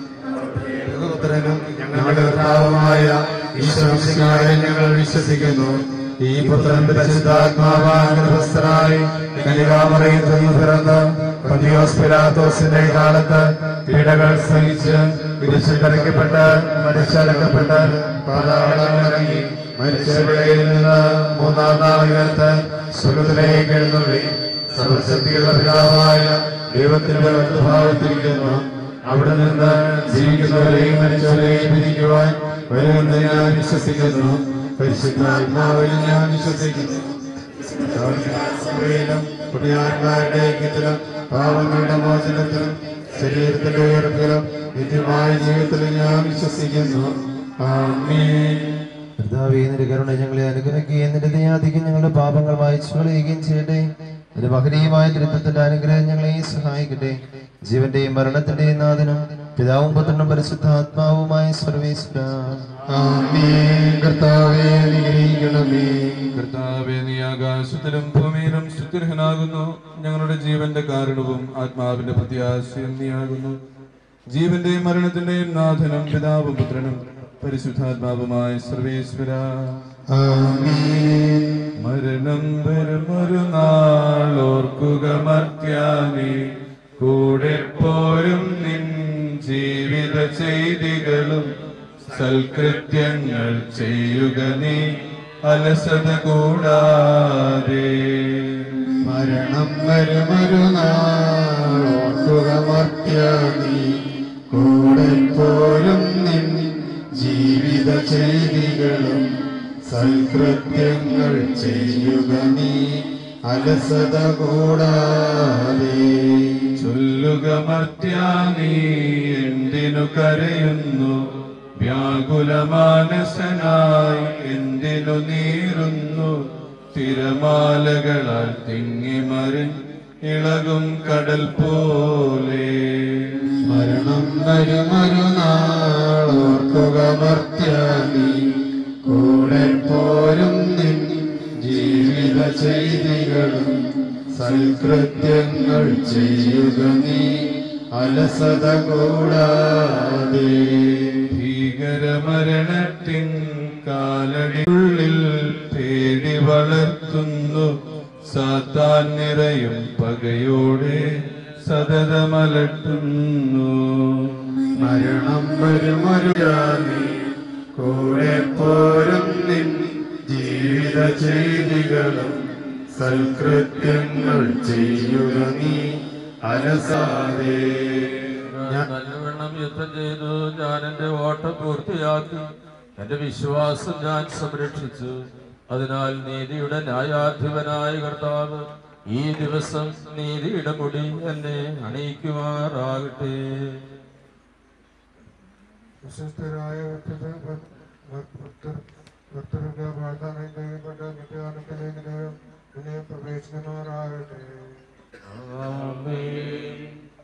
പുത്രനും ഞങ്ങളുടെ കർത്താവുമായ ഈശ്വരസിനായ ഞങ്ങൾ വിശ്വസിക്കുന്നു ഈ പുത്രൻ പരിശുദ്ധാത്മാവാൻ ഗർഭസ്ഥനായി കനികാമറയിൽ നിന്ന് പിറന്ന് പതിയോസ് പിലാത്തോസിന്റെ കാലത്ത് പീഡകൾ സഹിച്ച് വിരിച്ചിറക്കപ്പെട്ട് മരിച്ചടക്കപ്പെട്ട് പാതാളമിറങ്ങി മരിച്ചവരുടെ നിന്ന് മൂന്നാം നാൾ ഉയർത്ത് സ്വർഗത്തിലേക്ക് എഴുന്നള്ളി സർവശക്തിയുള്ള പിതാവായ ദൈവത്തിന്റെ വലതുഭാവത്തിരിക്കുന്നു അവിടെ നിന്ന് ജീവിക്കുന്നവരെയും മരിച്ചവരെയും വിധിക്കുവാൻ വരുമെന്ന് ഞാൻ വിശ്വസിക്കുന്നു പരിശുദ്ധാത്മാവിൽ ഞാൻ വിശ്വസിക്കുന്നു സഭയിലും പുണ്യാന്മാരുടെ ഐക്യത്തിലും പാവങ്ങളുടെ മോചനത്തിലും ശരീരത്തിന്റെ ഉയർപ്പിലും നിത്യമായ ജീവിതത്തിലും ഞാൻ വിശ്വസിക്കുന്നു ആമേൻ കർത്താവേ നിന്റെ കരുണ ഞങ്ങളെ അനുഗ്രഹിക്കുകയും നിന്റെ ദയാധികം ഞങ്ങളുടെ പാപങ്ങൾ വായിച്ചു കളയുകയും ചെയ്യട്ടെ നിന്റെ മഹനീയമായ ദുരിതത്തിന്റെ അനുഗ്രഹം ഞങ്ങളെ സഹായിക്കട്ടെ ജീവന്റെയും മരണത്തിന്റെയും നാഥനും പിതാവും പുത്രനും പരിശുദ്ധാത്മാവുമായ സർവേശ്വര ആമേൻ കർത്താവേ അനുഗ്രഹിക്കണമേ കർത്താവേ നീ ആകാശത്തിലും ഭൂമിയിലും സുഗ്രഹനാകുന്നു ഞങ്ങളുടെ ജീവന്റെ കാരണവും ആത്മാവിന്റെ പ്രത്യാശയും നീയാകുന്നു ജീവന്റെയും മരണത്തിന്റെയും നാഥനും പിതാവും പുത്രനും പരിശുദ്ധാത്മാവുമായ സർവേശ്വര ആമേൻ മരണം വരും ഒരു നാളോർക്കുക മർത്യാനി കൂടെ പോരും നിൻ ജീവിത ചെയ്തികളും സൽകൃത്യങ്ങൾ ചെയ്യുക നീ അലസത കൂടാതെ മരണം വരുമൊരു നാളോർക്കുക മർത്യ നീ കൂടെ പോരും നിൻ ജീവിത ചെയ്തികളും സൽകൃത്യങ്ങൾ ചെയ്യുക നീ അലസത കൂടാതെ ചൊല്ലുക മർത്യാനി എന്തിനു കരയുന്നു വ്യാകുലമാനസനായി എന്തിനു നീറുന്നു തിരമാലകളാൽ തിങ്ങിമറി ഇളകും കടൽ പോലെ മരണം വരുമൊരു നാളോർക്കുക മർത്യ നീ കൂടെ പോരും നിൻ ജീവിത ചെയ്തികളും സൽകൃത്യങ്ങൾ ചെയ്യുക നീ അലസത കൂടാതെ ഭീകരമരണത്തിൻ കാലടിയുള്ളിൽ പേടി വളർത്തുന്നു സാത്താൻ നിറയും പകയോടെ സതതമലട്ടുന്നു മരണം വരുമൊരു നീ കൂടെ പോരും നിൻ ജീവിത ചെയ്തികളും സൽകൃത്യങ്ങൾ ചെയ്യുക നീ അലസാതെ ഞാൻ നല്ലവണ്ണം യുദ്ധം ചെയ്തു ഞാൻ എന്റെ ഓട്ടം പൂർത്തിയാക്കി എന്റെ വിശ്വാസം ഞാൻ സംരക്ഷിച്ചു അതിനാൽ നീതിയുടെ ന്യായാധിപനായ കർത്താവ് ഈ ദിവസം നീതിയുടെ മുടി എന്നെ അണിയിക്കുമാറാകട്ടെ വിശ്വസ്തരായ ഭക്തരുടെ വാഗ്ദാനം ചെയ്യപ്പെട്ട നിത്യാനത്തിലേക്ക് പിന്നെ പ്രവേശിക്കുമാറാകട്ടെ ആമേൻ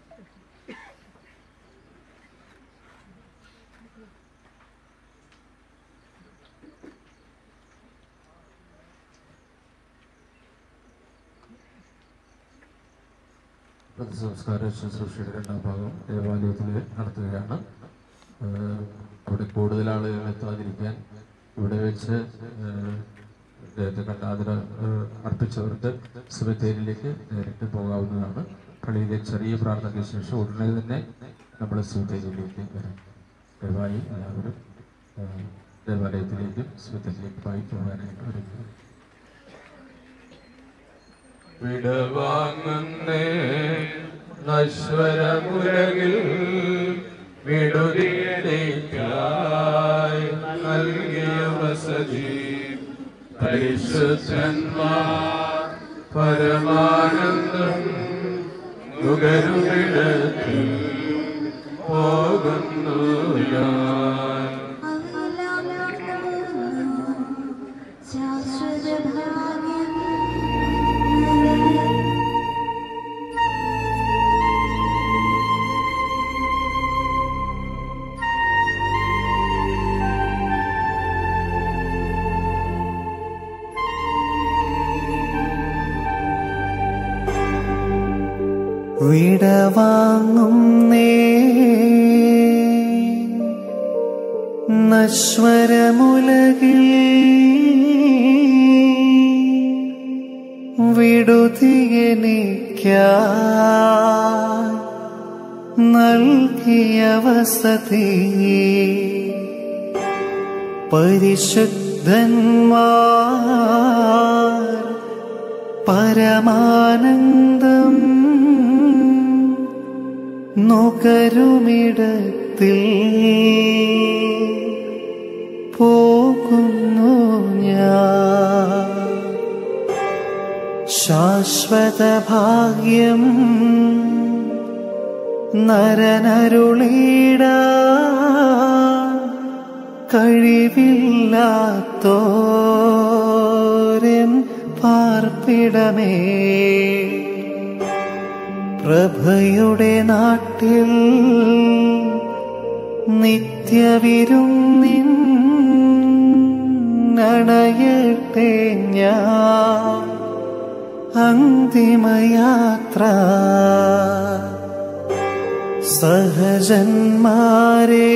സംസ്കാര ശുശ്രൂഷയുടെ രണ്ടാം ഭാഗം ദേവാലയത്തിൽ നടത്തുകയാണ് ഏഹ് അവിടെ കൂടുതൽ ആളുകൾ എത്താതിരിക്കാൻ ഇവിടെ വെച്ച് ഏഹ് അദ്ദേഹത്തെ കണ്ടാതിര അർപ്പിച്ചവർക്ക് സെമിത്തേരിയിലേക്ക് നേരിട്ട് പോകാവുന്നതാണ് പള്ളിയിലെ ചെറിയ പ്രാർത്ഥനയ്ക്ക് ശേഷം ഉടനെ തന്നെ നമ്മൾ സെമിത്തേരിയിലേക്ക് വരാം ദയവായി എല്ലാവരും ഏഹ് ദേവാലയത്തിലേക്കും സെമിത്തേരിയിലേക്കുമായി പോകാനായിട്ട് ഒരുങ്ങുക വിടവാങ്ങുന്നേ നശ്വരമുലകിൽ വിടുതിയേക്കായി നൽകിയ വസതി പരിശുദ്ധന്മാർ പരമാനന്ദം നുകരുമിടത്തിൽ പോകുന്നു ഞാൻ വിടവാങ്ങുന്നേ നശ്വരമുലകിൽ വിടുതിയനിക്ക നൽകിയ വസതി പരിശുദ്ധന്മാർ പരമാനന്ദം നുകരുമിടത്തിൽ പോകുന്നു ശാശ്വത ഭാഗ്യം നരനരുളീട കഴിവില്ലാത്തോരൻ പാർപ്പിടമേ പ്രഭയുടെ നാട്ടിൽ നിത്യവിരുന്നിൻ നണയട്ടെ ഞാൻ അന്തിമയാത്ര സഹജന്മാരെ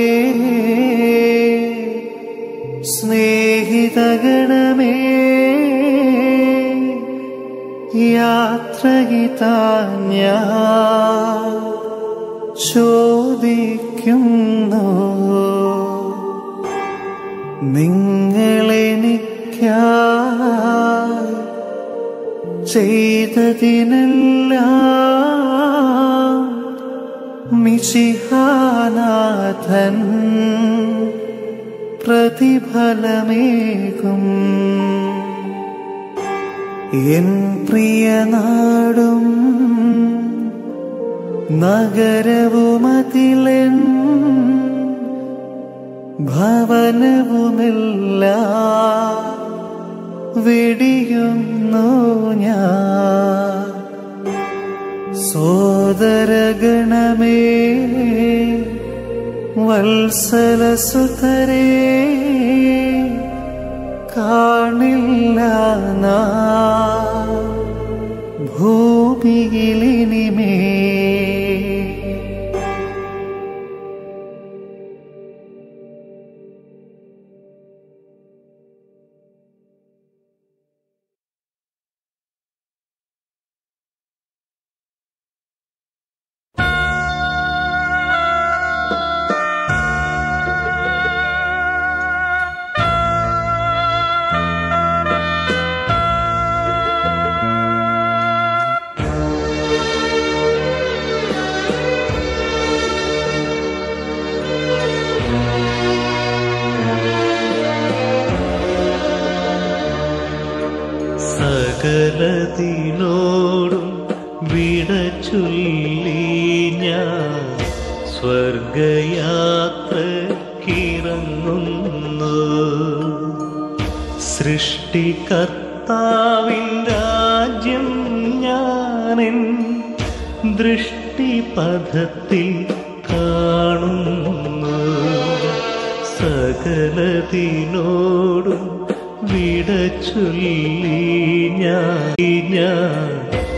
സ്നേഹിതഗണമേ യാത്രയിതാഞ്ഞ ചോദിക്കുന്നു നിങ്ങളെനിക്കായി ചെയ്തതിനെല്ലാം മിശിഹാനാഥൻ പ്രതിഫലമേകും എൻ പ്രിയനാടും നഗരവുമതിലൻ ഭവനവുമെല്ലാം വെടിയുന്നു ഞാൻ സോദരഗണമേ വത്സലസുതരേ കാണില്ല നാ ഭൂമിയിലിനിമേ സകലതിനോടും വിട ചൊല്ലി ഞാൻ സ്വർഗയാത്രക്കിറങ്ങുന്നു സൃഷ്ടികർത്താവിൻ രാജ്യം ഞാനെൻ ദൃഷ്ടിപഥത്തിൽ കാണുന്നു സകലതിനോടും വിട ചൊല്ലി ഞാൻ ഞാൻ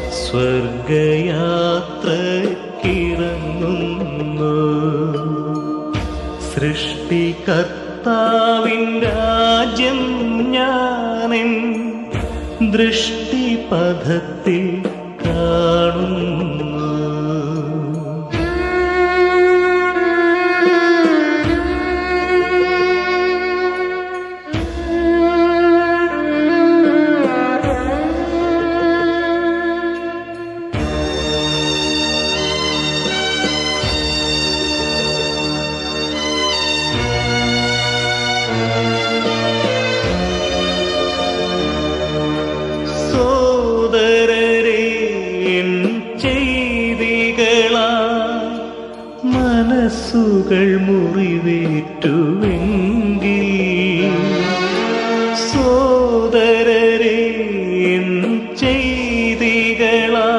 സ്വർഗയാത്രക്കിറങ്ങുന്നു സൃഷ്ടികർത്താവിൻ രാജ്യം ഞാനെൻ ദൃഷ്ടിപഥത്തിൽ കാണുന്നു സോദരരെ എൻ ചെയ്തികളാ മനസ്സുകൾ മുറിവേറ്റുവെങ്കിൽ സോദരരെ എൻ ചെയ്തികളാ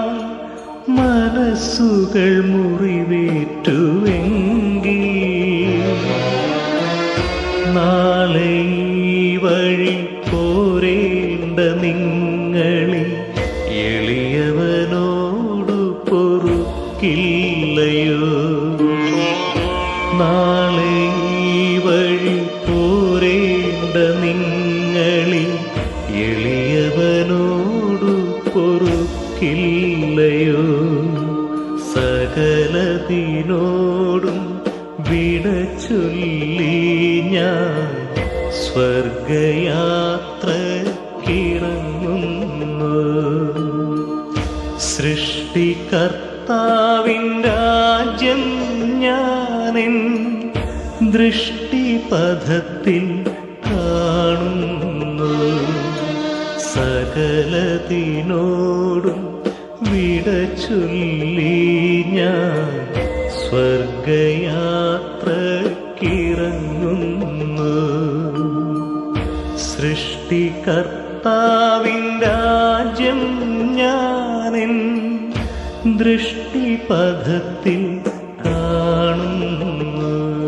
മനസ്സുകൾ മുറിവേറ്റുവെങ്കിൽ നാളെ ഈ വഴി പോരേണ്ട നിങ്ങളിൽ എളിയവനോടു പൊറുക്കില്ലയോ നാളെ ഈ വഴി പോരേണ്ട നിങ്ങളിൽ എളിയവനോടു പൊറുക്കില്ലയോ സകലതിനോടും വിട ചൊല്ലി ഞാൻ സ്വർഗയാത്രക്കിറങ്ങുന്നു സൃഷ്ടികർത്താവിൻ രാജ്യം ഞാനെൻ ദൃഷ്ടിപഥത്തിൽ കാണുന്നു സകല സകലതിനോടും വിട ചൊല്ലി ഞാൻ സ്വർഗയാത്രക്കിറങ്ങുന്നു സൃഷ്ടികർത്താവിൻ രാജ്യം ഞാനെൻ ദൃഷ്ടിപഥത്തിൽ കാണുന്നു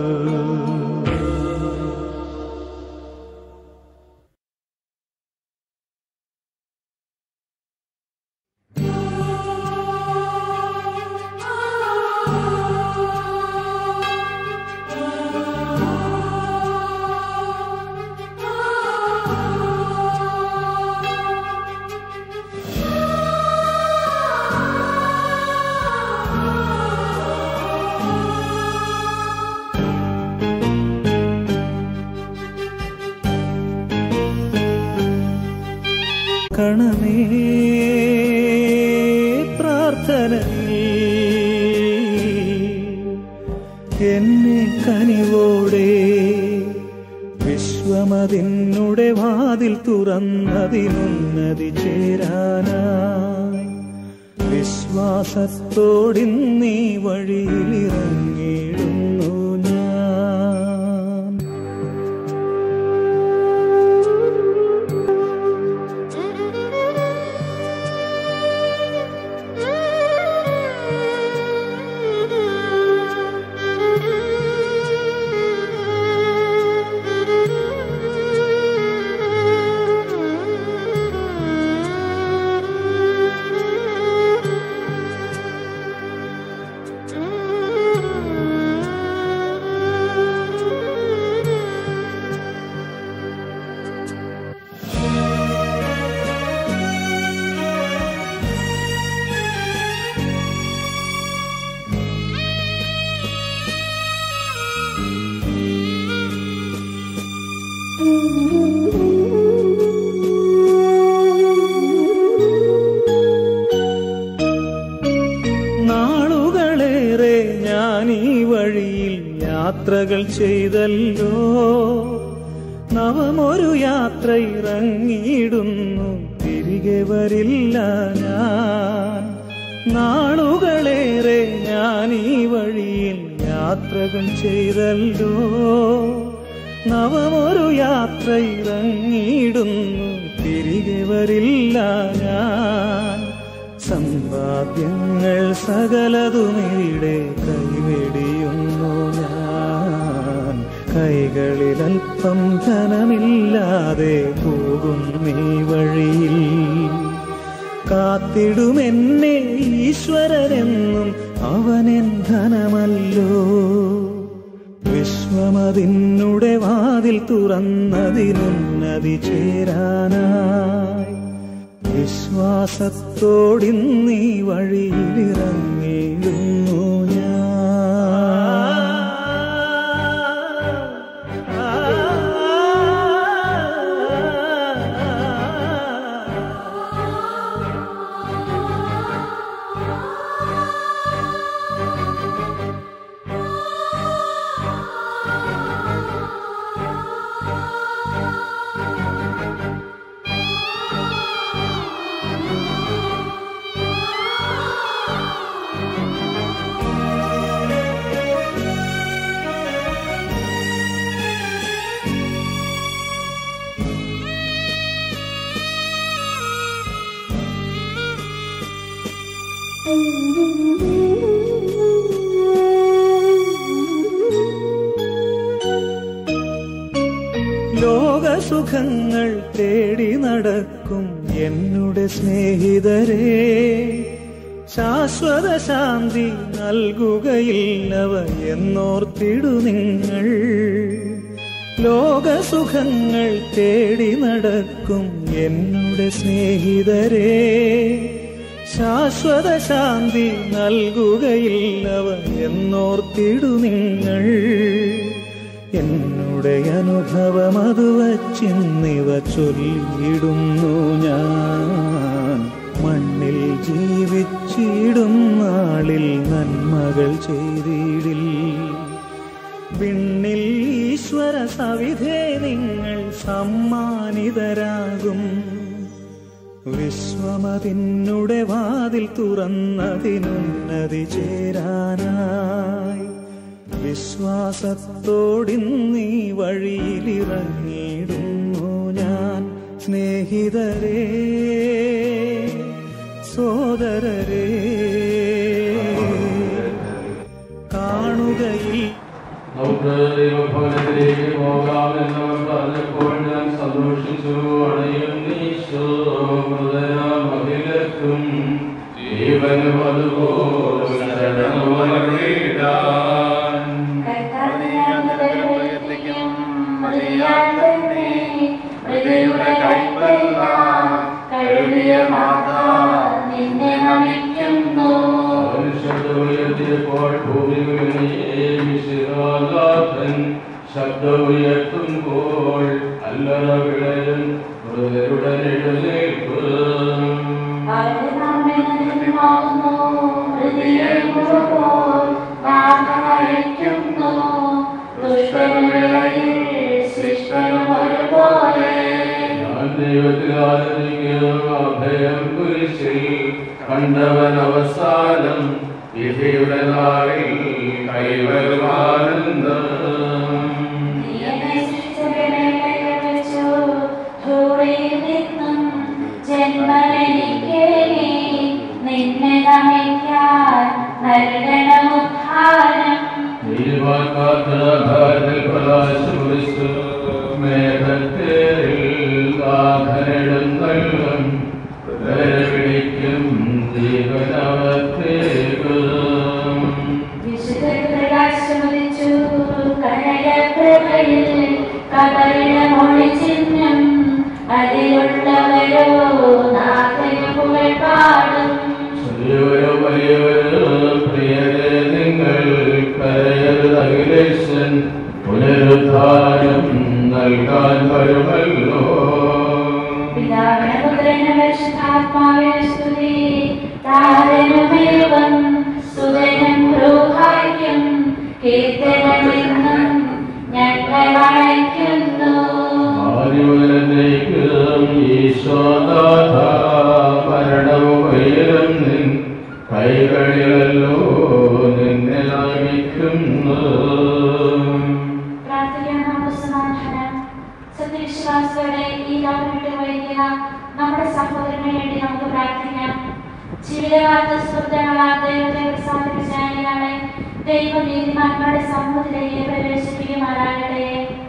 കണമേ പ്രാർത്ഥനയിൽ എന്നെ കനിവോടെ വിശ്വമതിനുടെ വാതിൽ തുറന്നതിനുന്നതി ചേരാനായി വിശ്വാസത്തോടിന്നീ വഴിയിലിറങ്ങിയിടുന്നു ഞാൻ നാളുകളേറെ ഞാൻ ഈ വഴിയിൽ യാത്രകൾ ചെയ്തല്ലോ നവമൊരു യാത്ര ഇറങ്ങിയിടുന്നു തിരികെ വരില്ല ഞാൻ നാളുകളേറെ ഞാൻ ഈ വഴിയിൽ യാത്രകൾ ചെയ്തല്ലോ നവമൊരു യാത്ര ഇറങ്ങിയിടുന്നു തിരികെ വരില്ല ഞാൻ സമ്പാദ്യങ്ങൾ സകലതുമിവിടെ കൈവെടിയുന്നു ഞാൻ കൈകളിലൽപ്പം ധനമില്ലാതെ പോകും നീ വഴിയിൽ കാത്തിടുമെന്നെ ഈശ്വരനെന്നും അവനെൻ ധനമല്ലോ വിശ്വമതിനുടെ വാതിൽ തുറന്നതിനുന്നതി ചേരാനായി വിശ്വാസത്തോടിന്നീ വഴിയിലിറങ്ങിയിടുന്നു ലോകസുഖങ്ങൾ തേടി നടക്കും എന്നുടെ സ്നേഹിതരെ ശാശ്വത ശാന്തി നൽകുകയില്ലവ എന്നോർത്തിടു നിങ്ങൾ ലോകസുഖങ്ങൾ തേടി നടക്കും എന്നുടെ സ്നേഹിതരെ ശാശ്വത ശാന്തി നൽകുകയില്ലവ എന്നോർത്തിടു നിങ്ങൾ എന്നുടെ അനുഭവം അത് വച്ചിന്നിവ ചൊല്ലിയിടുന്നു ഞാൻ മണ്ണിൽ ജീവിച്ചിടും നാളിൽ നന്മകൾ ചെയ്തിടിൽ വിണ്ണിൽ ഈശ്വര സവിധേ നിങ്ങൾ സമ്മാനിതരാകും വിശ്വ വിശ്വമതിന്നുടെ വാതിൽ തുറന്നതിനുന്നതി ചേരാനായി വിശ്വാസത്തോടിന്നീ വഴിയിലിറങ്ങിയിടുന്നു ഞാൻ സ്നേഹിതരേ സോദരരേ കാണുകയിൽ നമുക്ക് ദൈവഭവനത്തിലേക്ക് പോകാമെന്നവർ പറഞ്ഞപ്പോൾ ഞാൻ സന്തോഷിച്ചു അണയുന്നീശോ മൃതരാമഹിലർക്കും ജീവനും അതുപോലെ ശരണമറിയിടാൻ ശബ്ദമുയർത്തിയപ്പോൾ ഭൂമികളിലേൻ ശബ്ദമുയർത്തുമ്പോൾ അല്ലറ വിളയൻ മൃതരുടെ എഴുന്നേൽപ്പ് ഞാൻ ദൈവത്തിൽ ആരാധിക്കുന്നു അഭയം കുരിശിൽ കണ്ടവൻ അവസാനം വിധിയുടെ നാളിൽ കൈവരുമാനന്ദം നിന്നെ നമിക്കാൻ നൽകണമുദ്ധാനം നീവാക്കാത്തഭാരത്തിൽ പ്രകാശമുദിച്ചു മേഘത്തേരിൽ നാഥനെടുന്നള്ളം പിടിക്കും ജീവനവത്തേക്ക് വിശുദ്ധപ്രകാശമുദിച്ചു കനകപ്രഭയിൽ കബറിടമൊഴിച്ചിഹ്നം അതിലുള്ളവരോ നാഥന് പുകൾ പാടും ചെറിയവരോ വലിയവരോ പ്രിയരെ നിങ്ങൾ കരയരുത് അഖിലേശൻ പുനരുദ്ധാനം നൽകാൻ വരുമല്ലോ പിതാവിന് പുത്രന് പരിശുദ്ധാത്മാവിന് സ്തുതി താരനുമേവം സുതനും ബ്രൂഹായ്ക്കും കീർത്തനമെന്നും ഞങ്ങൾ അണയ്ക്കുന്നു ആദിമുതലേക്കും ഈശോനാഥ മരണവും ഉയരും നിൻ കൈകളിലല്ലോ നിന്നെ നമിക്കുന്നു പ്രാർത്ഥിക്കാൻ നമുക്ക് സമാധാനം സത്യവിശ്വാസത്തോടെ ഈ ലോകം വിട്ടു പോയിരിക്കുന്ന നമ്മുടെ സഹോദരന് വേണ്ടി നമുക്ക് പ്രാർത്ഥിക്കാം ജീവിതകാലത്ത് സുഹൃത്തുക്കളാ ദൈവത്തെ പ്രസാദിപ്പിച്ച അയാളെ ദൈവം നീതിമാന്മാരുടെ സമൂഹത്തിലേക്ക് പ്രവേശിപ്പിക്കുമാറാകട്ടെ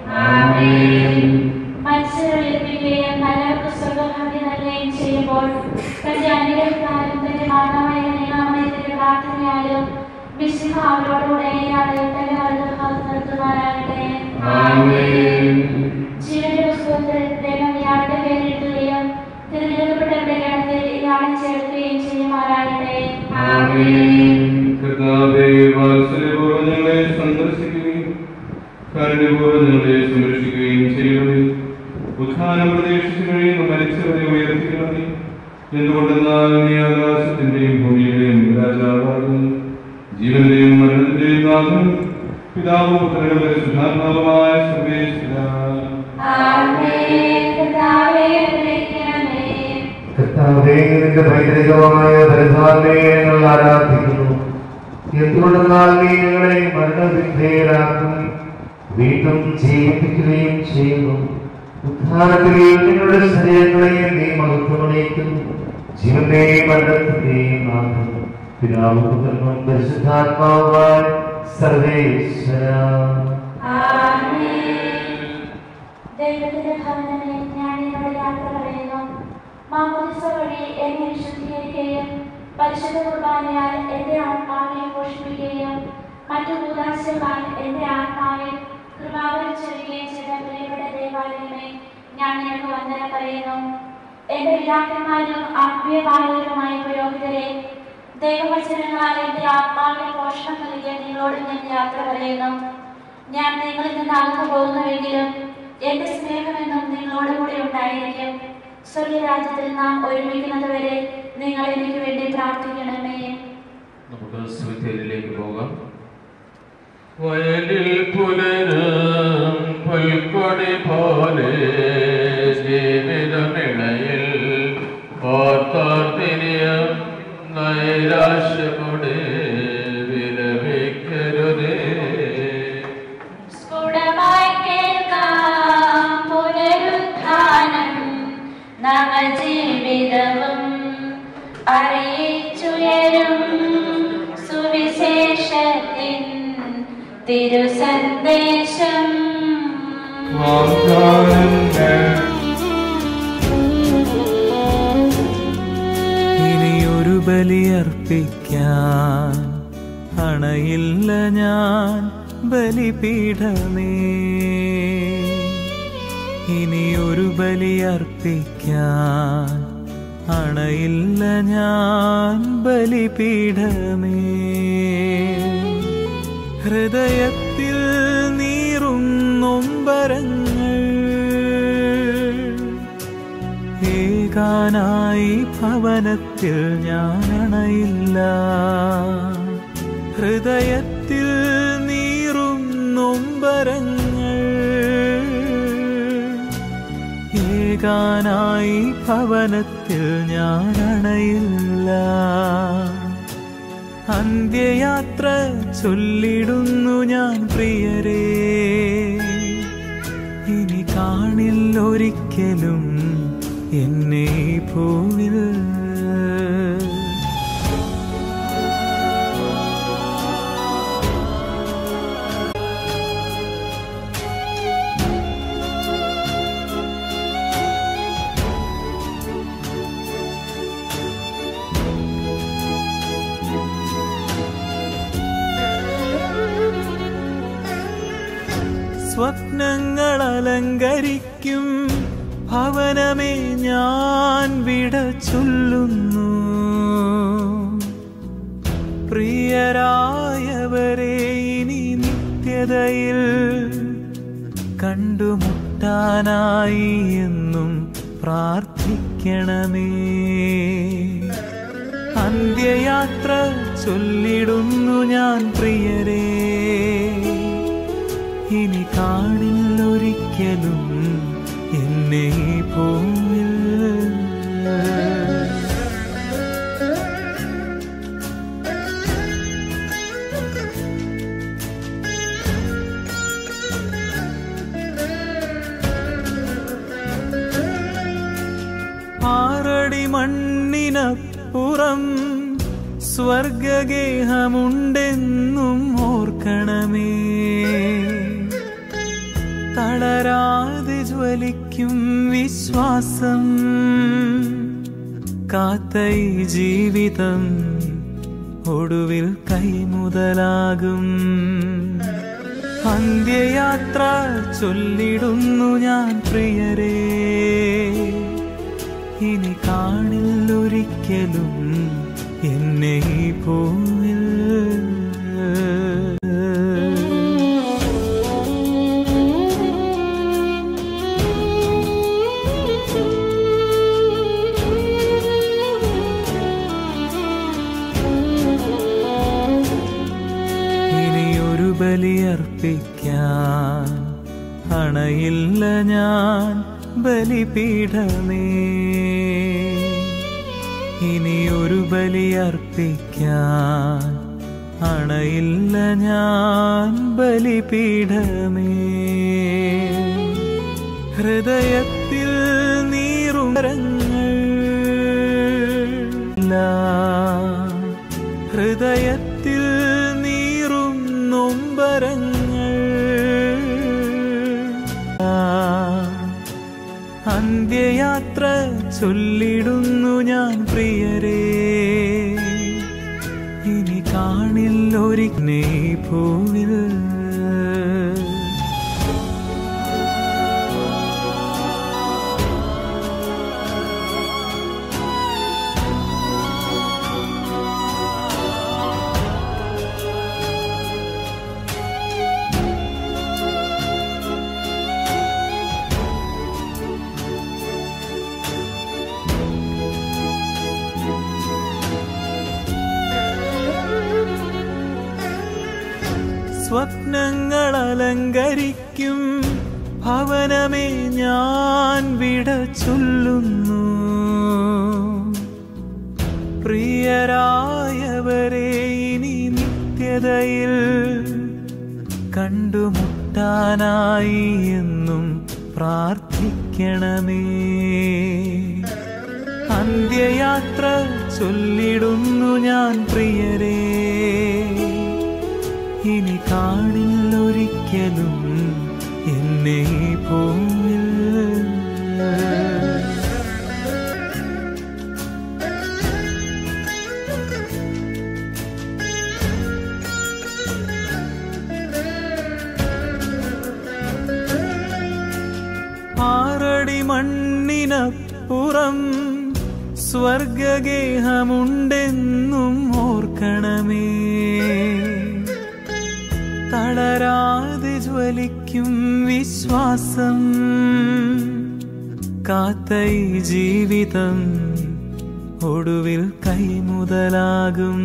മത്സരം ഉയർപ്പിക്കുകയും നല്ലവർക്ക് സ്വർഗഭാഗ്യ നൽകുകയും ചെയ്യുമ്പോൾ തന്റെ അനുഗ്രഹത്താലും തന്റെ മാതാവായ നിയമത്തിന്റെ പ്രാർത്ഥനയാലും വിശുദ്ധ അവരോടുകൂടെ ഇയാളെ തന്റെ വലതുഭാഗത്ത് നിർത്തുമാറാകട്ടെ ജീവന്റെ പുസ്തകത്തിൽ ദൈവം ഇയാളുടെ പേരെഴുതുകയും തിരഞ്ഞെടുക്കപ്പെട്ടവരുടെ ഗണത്തിൽ ഇയാളെ ചേർക്കുകയും ചെയ്യുമാറാകട്ടെ കർത്താവേ വാത്സല്യപൂർവ്വം ഞങ്ങളെ സന്ദർശിക്കുകയും കാരുണ്യപൂർവ്വം ഞങ്ങളെ സംരക്ഷിക്കുകയും ചെയ്യണമേ ഉത്ഥാനം പ്രതീക്ഷിച്ചു കഴിയുന്ന മരിച്ചവരെ ഉയർത്തിക്കണമേ എന്തുകൊണ്ടെന്നാൽ നീ ആകാശത്തിന്റെയും ഭൂമിയുടെയും രാജാവാകുന്നു ജീവന്റെയും മരണത്തിന്റെയും നാഥൻ പിതാവും പുത്രനും പരിശുദ്ധാത്മാവുമായ സർവേശ്വര ആമേൻ കർത്താവേ അനുഗ്രഹിക്കണമേ കർത്താവേ നിന്റെ പൈതൃകമായ പരിധാനയെ ഞങ്ങൾ ആരാധിക്കുന്നു എന്തുകൊണ്ടെന്നാൽ നീ ഞങ്ങളെ മരണവിധേയരാക്കും വീണ്ടും ജീവിപ്പിക്കുകയും ചെയ്യുന്നു ഉദ്ധാനത്തിലെയും നിങ്ങളുടെ ശരീരങ്ങളെയും നീ മഹത്വമണിയിക്കുന്നു ജീവന്റെയും മരണത്തിന്റെയും നാഥം പിതാവും പുത്രനും പരിശുദ്ധാത്മാവായ സർവേശ്വര ദൈവത്തിന്റെ ഭവനമേ ഞാൻ നിന്നോട് യാത്ര പറയുന്നു മാമോദിസ വഴി എന്നെ വിശുദ്ധീകരിക്കുകയും പരിശുദ്ധ കുർബാനയാൽ എന്റെ ആത്മാവിനെ പോഷിപ്പിക്കുകയും മറ്റു കൂതാശകളാൽ എന്റെ ആത്മാവിൽ കൃപാവരിച്ചൊരുക്കുകയും ചെയ്ത പ്രിയപ്പെട്ട ദേവാലയമേ ഞാൻ നിനക്ക് വന്ദന പറയുന്നു എന്റെ പിതാക്കന്മാരും ആത്മീയപാലകരുമായ പുരോഹിതരെ ദൈവവചനങ്ങളാൽ എന്റെ ആത്മാവിനെ പോഷണം നൽകിയ നിങ്ങളോട് ഞാൻ യാത്ര പറയുന്നു ഞാൻ നിങ്ങളിൽ നിന്ന് അകന്നു പോകുന്നുവെങ്കിലും എന്റെ സ്നേഹമെന്നും നിങ്ങളോട് കൂടെ ഉണ്ടായിരിക്കും സ്വർഗരാജ്യത്തിൽ നാം ഒരുമിക്കുന്നത് വരെ നിങ്ങൾ എനിക്ക് വേണ്ടി പ്രാർത്ഥിക്കണമേ നമുക്ക് സുവിധേലിലേക്ക് പോകാം വയലിൽ പുലരും പുൽക്കൊടി പോലെ ജീവിതമിളയിൽ ഓർത്ത നൈരാശ്യമുടെ വിലപിക്കരുതേ സ്ഫുടമായി കേൾക്കാം പുനരുത്ഥാനം നവജീവിതവും അറിയിച്ചുയരും സുവിശേഷത്തിൻ തിരുസന്ദേശം ഇനിയൊരു ബലിയർപ്പിക്കാൻ അണയില്ല ഞാൻ ബലിപീഠമേ ഇനിയൊരു ബലിയർപ്പിക്കാൻ അണയില്ല ഞാൻ ബലിപീഠമേ ഹൃദയത്തിൽ നീറും നൊമ്പരങ്ങൾ ഏകാനായി ഭവനത്തിൽ ഞാൻ അണയില്ല ഹൃദയത്തിൽ നീറും നൊമ്പരങ്ങൾ ഏകാനായി ഭവനത്തിൽ ഞാൻ അണയില്ല അന്ത്യയാത്ര ചൊല്ലിടുന്നു ഞാൻ പ്രിയരേ ഇനി കാണില്ലൊരിക്കലും എന്നെ ഈ ഭൂവിൽ സ്വപ്നങ്ങൾ അലങ്കരിക്കും ഭവനമേ ഞാൻ വിട ചൊല്ലുന്നു പ്രിയരായവരെ ഇനി നിത്യതയിൽ കണ്ടുമുട്ടാനായി എന്നും പ്രാർത്ഥിക്കണമേ അന്ത്യയാത്ര ചൊല്ലിടുന്നു ഞാൻ പ്രിയരേ ഇനി കാണില്ലൊരിക്കലും എന്നെ ഈ ഭൂമിൽ ആറടി മണ്ണിനപ്പുറം സ്വർഗഗേഹമുണ്ടെന്നും ഓർക്കണമേ തളരാതെ ജ്വലിക്കും വിശ്വാസം കാത്ത ഈ ജീവിതം ഒടുവിൽ കൈമുതലാകും അന്ത്യയാത്ര ചൊല്ലിടുന്നു ഞാൻ പ്രിയരേ ഇനി കാണില്ലൊരിക്കലും എന്നെ ഈ ഭൂമിൽ ഇനിയൊരു ബലിയർപ്പിക്കാൻ അണയില്ല ഞാൻ ബലിപീഠമേ ഇനിയൊരു ബലിയർപ്പിക്കാൻ അണയില്ല ഞാൻ ബലിപീഠമേ ഹൃദയത്തിൽ നീറും കരങ്ങൾ ഹൃദയത്തിൽ നീറും നൊമ്പരങ്ങൾ അന്ത്യയാത്ര ചൊല്ലിടുന്നു ഞാൻ പ്രിയരേ ഇനി കാണില്ലൊരിക്കനെ ഭൂവിൽ സ്വപ്നങ്ങൾ അലങ്കരിക്കും ഭവനമേ ഞാൻ വിട ചൊല്ലുന്നു പ്രിയരായവരെ ഇനി നിത്യതയിൽ കണ്ടുമുട്ടാനായി എന്നും പ്രാർത്ഥിക്കണമേ അന്ത്യയാത്ര ചൊല്ലിടുന്നു ഞാൻ പ്രിയരേ ഇനി കാണില്ലൊരിക്കലും എന്നെ ഈ ഭൂമിൽ ആറടി മണ്ണിനപ്പുറം സ്വർഗഗേഹമുണ്ടെന്നും ഓർക്കണമേ തളരാതെ ജ്വലിക്കും വിശ്വാസം കാത്ത ഈ ജീവിതം ഒടുവിൽ കൈമുതലാകും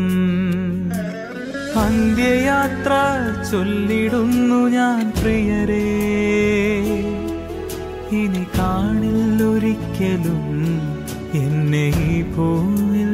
അന്ത്യയാത്ര ചൊല്ലിടുന്നു ഞാൻ പ്രിയരേ ഇനി കാണില്ലൊരിക്കലും എന്നെ ഈ ഭൂമിൽ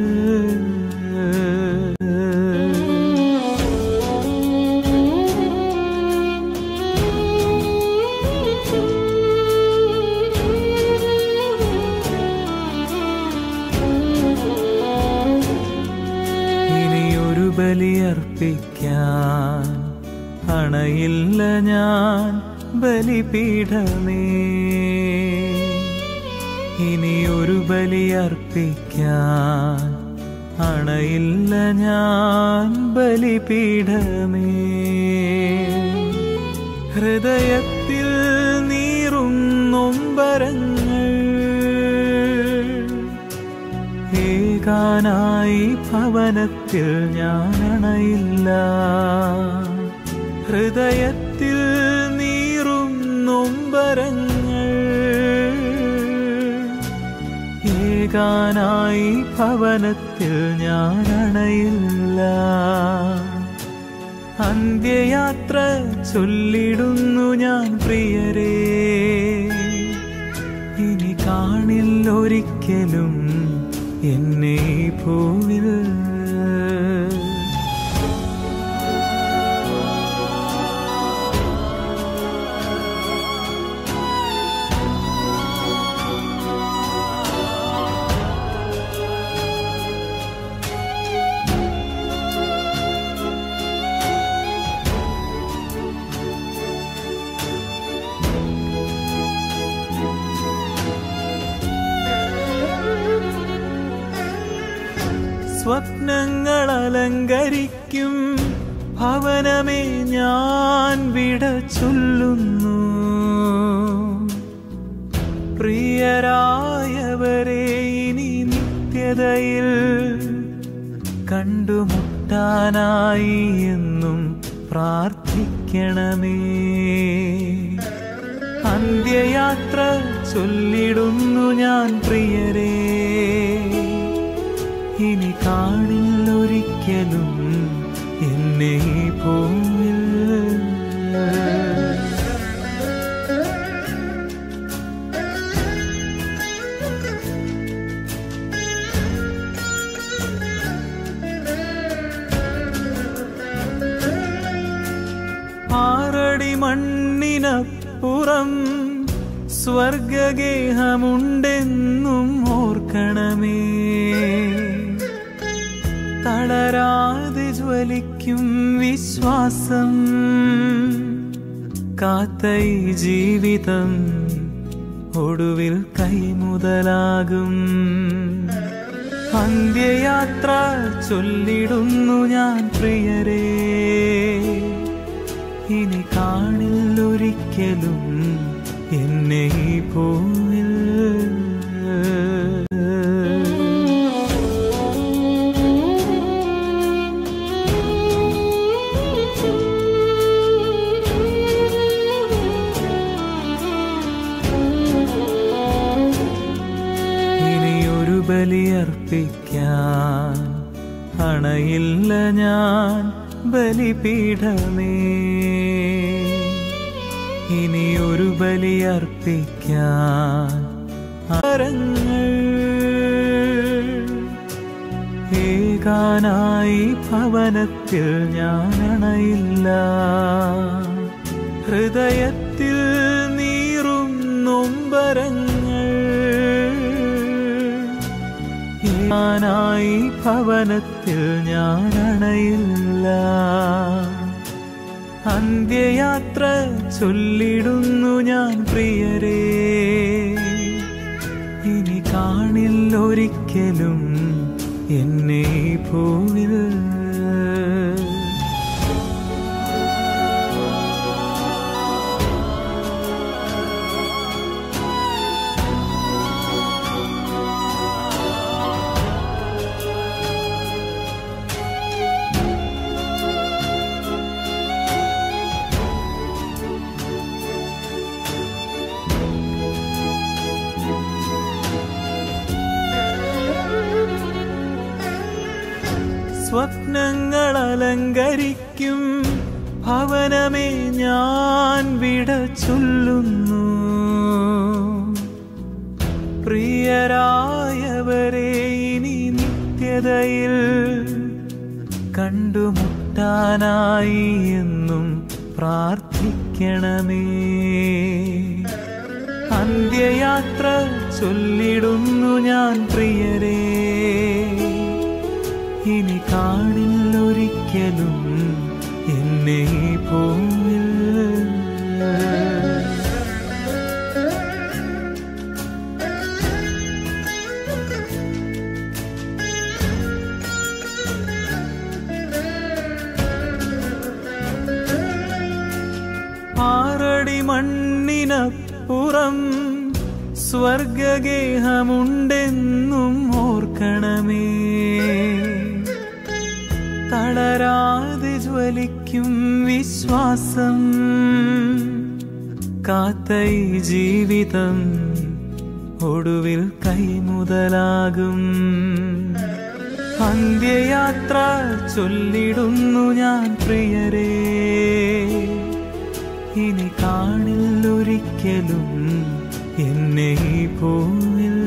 ഇനിയൊരു ബലിയർപ്പിക്കാൻ അണയില്ല ഞാൻ ബലിപീഠമേ ഇനിയൊരു ബലിയർപ്പിക്കാൻ അണയില്ല ഞാൻ ബലിപീഠമേ ഹൃദയത്തിൽ നീറും നൊമ്പരങ്ങൾ ഏകാനായി ഭവനത്തിൽ ഞാൻ അണയില്ല ഹൃദയത്തിൽ നീറും നൊമ്പരങ്ങൾ ഏകാനായി ഭവനത്തിൽ ഞാൻ അണയില്ല അന്ത്യയാത്ര ചൊല്ലിടുന്നു ഞാൻ പ്രിയരേ ഇനി കാണില്ലൊരിക്കലും എന്നെ ഈ ഭൂവിൽ സ്വപ്നങ്ങൾ അലങ്കരിക്കും ഭവനമേ ഞാൻ വിട ചൊല്ലുന്നു പ്രിയരായവരെ ഇനി നിത്യതയിൽ കണ്ടുമുട്ടാനായി എന്നും പ്രാർത്ഥിക്കണമേ അന്ത്യയാത്ര ചൊല്ലിടുന്നു ഞാൻ പ്രിയരേ ഇനി കാണില്ലൊരിക്കലും എന്നെ ഈ ഭൂമിൽ ആറടി മണ്ണിനപ്പുറം സ്വർഗഗേഹമുണ്ടെന്നും ഓർക്കണമേ തളരാതെ ജ്വലിക്കും വിശ്വാസം കാത്ത ഈ ജീവിതം ഒടുവിൽ കൈമുതലാകും അന്ത്യയാത്ര ചൊല്ലിടുന്നു ഞാൻ പ്രിയരേ ഇനി കാണില്ലൊരിക്കലും എന്നെ ഈ ഭൂമിൽ ഇനിയൊരു ബലിയർപ്പിക്കാൻ അണയില്ല ഞാൻ ബലിപീഠമേ ഇനിയൊരു ബലിയർപ്പിക്കാൻ അരങ്ങൾ കേൾക്കാനായി ഭവനത്തിൽ ഞാൻ അണയില്ല ഹൃദയത്തിൽ നീറും നൊമ്പരങ്ങൾ ഞാനായി ഭവനത്തിൽ ഞാൻ അണയില്ല അന്ത്യയാത്ര ചൊല്ലിടുന്നു ഞാൻ പ്രിയരേ ഇനി കാണില്ലൊരിക്കലും എന്നെ ഈ ഭൂവിൽ സ്വപ്നങ്ങൾ അലങ്കരിക്കും ഭവനമേ ഞാൻ വിട ചൊല്ലുന്നു പ്രിയരായവരെ ഇനി നിത്യതയിൽ കണ്ടുമുട്ടാനായി എന്നും പ്രാർത്ഥിക്കണമേ അന്ത്യയാത്ര ചൊല്ലിടുന്നു ഞാൻ പ്രിയരേ ഇനി കാണില്ലൊരിക്കലും എന്നെ ഈ ഭൂമിൽ ആറടി മണ്ണിനപ്പുറം സ്വർഗഗേഹമുണ്ടെന്നും ഓർക്കണമേ തളരാതെ ജ്വലിക്കും വിശ്വാസം കാത്ത ഈ ജീവിതം ഒടുവിൽ കൈമുതലാകും അന്ത്യയാത്ര ചൊല്ലിടുന്നു ഞാൻ പ്രിയരേ ഇനി കാണില്ലൊരിക്കലും എന്നെ ഈ ഭൂമിൽ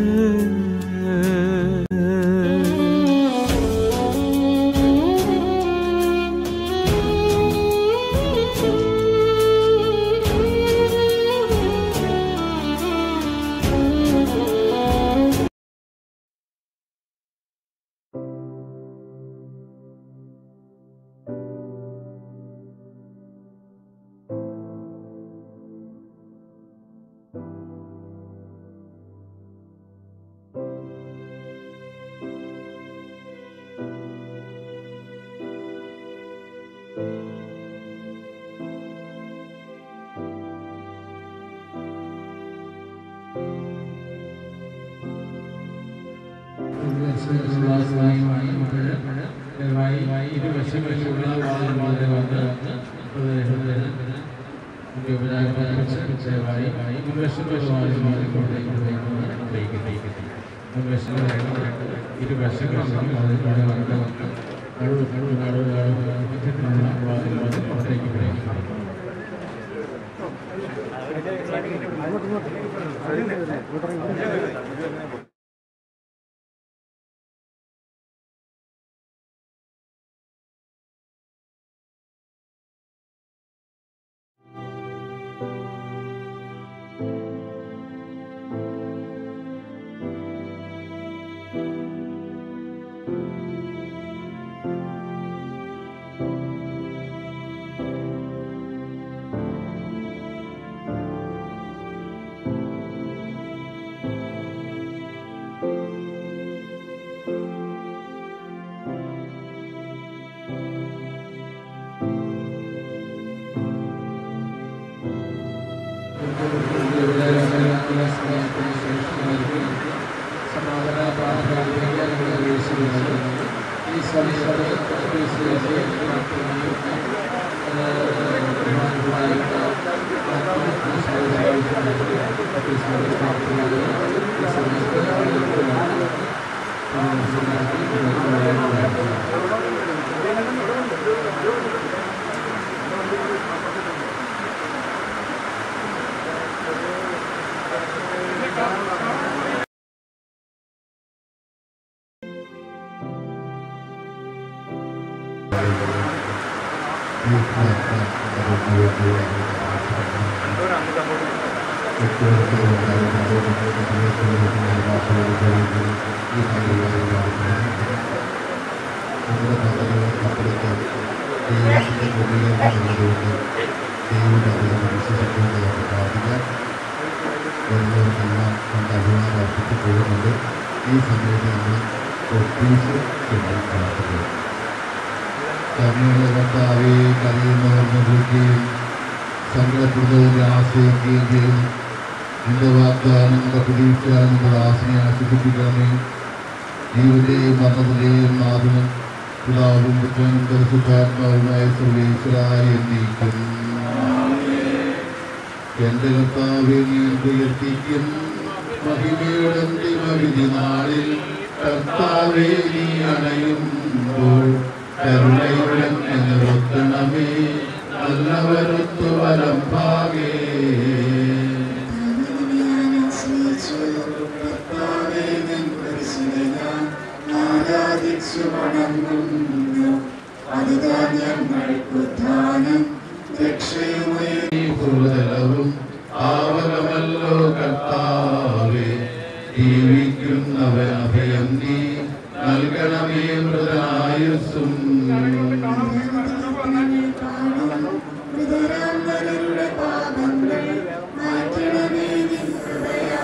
ഇരുവശങ്ങളിലുള്ള വാഹനങ്ങളെ വന്ന് ഇരുവശങ്ങളിലും അതിലൂടെ വന്ന് നടുവ് നടുവ് നടുവ് നടുവ് മധ്യത്തിലുള്ള വാഹനങ്ങൾ പുറത്തേക്ക് ബ്രേക്ക് ഈ പ്രാർത്ഥന അതിന് വേണ്ടി പോകുന്നുണ്ട് ഈ സമയത്ത് നമ്മൾ ഒഫീസ് പ്രാർത്ഥിക്കുക കർമ്മയുടെ കർത്താവെ കരയുന്നവർ വിളിക്കുകയും സങ്കടപ്പെടുന്നവരെ ആശ്രയിക്കുകയും ചെയ്യുന്നു നിന്റെ വാഗ്ദാനങ്ങളുടെ പ്രതീക്ഷ നിന്റെ ദാസിനെ ആശ്വസിപ്പിക്കണമേ ജീവന്റെയും മരണത്തിന്റെയും നാഥനും പിതാവും പുത്രനും പരിശുദ്ധാത്മാവുമായ സർവേശ്വരായ എന്നീക്കും എന്റെ കർത്താവെ നീ ഉയർത്തിക്കും മഹിമയുടെ അന്തിമവിധി നാളിൽ കർത്താവെ നീ അണയുമ്പോൾ കരുണയുടെ നിർത്തണമേ നല്ലവരൊത്തു വലം ഭാഗേ ആരാധിച്ചു വണങ്ങുന്നു അതുതാൻ ഞങ്ങൾക്കുദ്ധാനം രക്ഷയുമേ ഭൂതലവും ആവലമല്ലോ കർത്താവേ ജീവിക്കുന്നവൻ അഭയം നീ നൽകണമേ മൃതനായുസ്സും മൃതരാംഗരുടെ പാപങ്ങൾ മാറ്റണമേ നിൻ കൃപയാ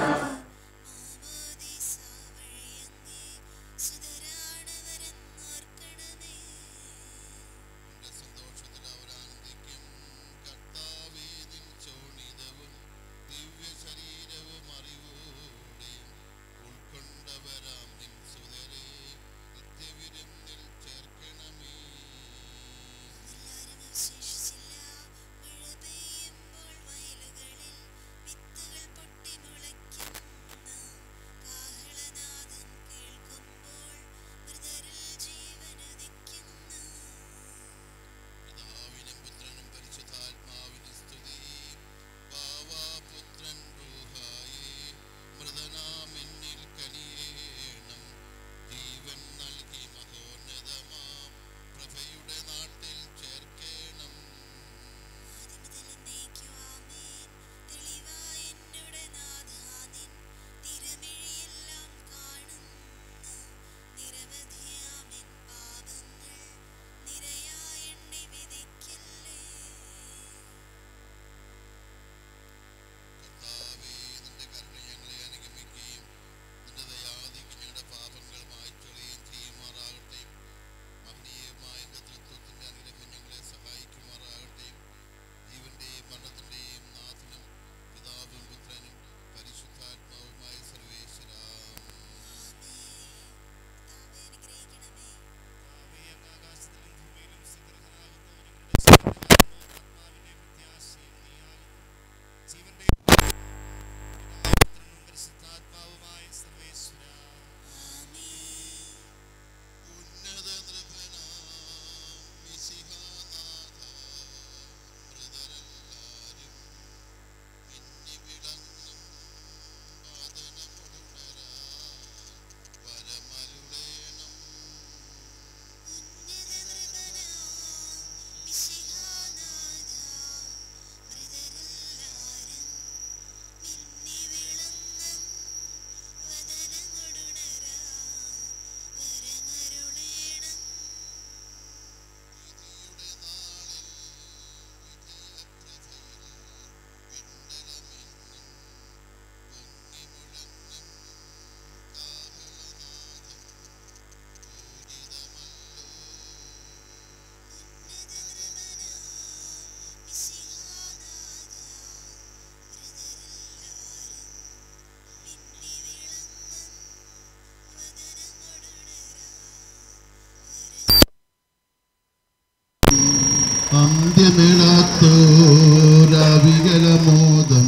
അന്ത്യമിളാത്തോരാവികലമോദം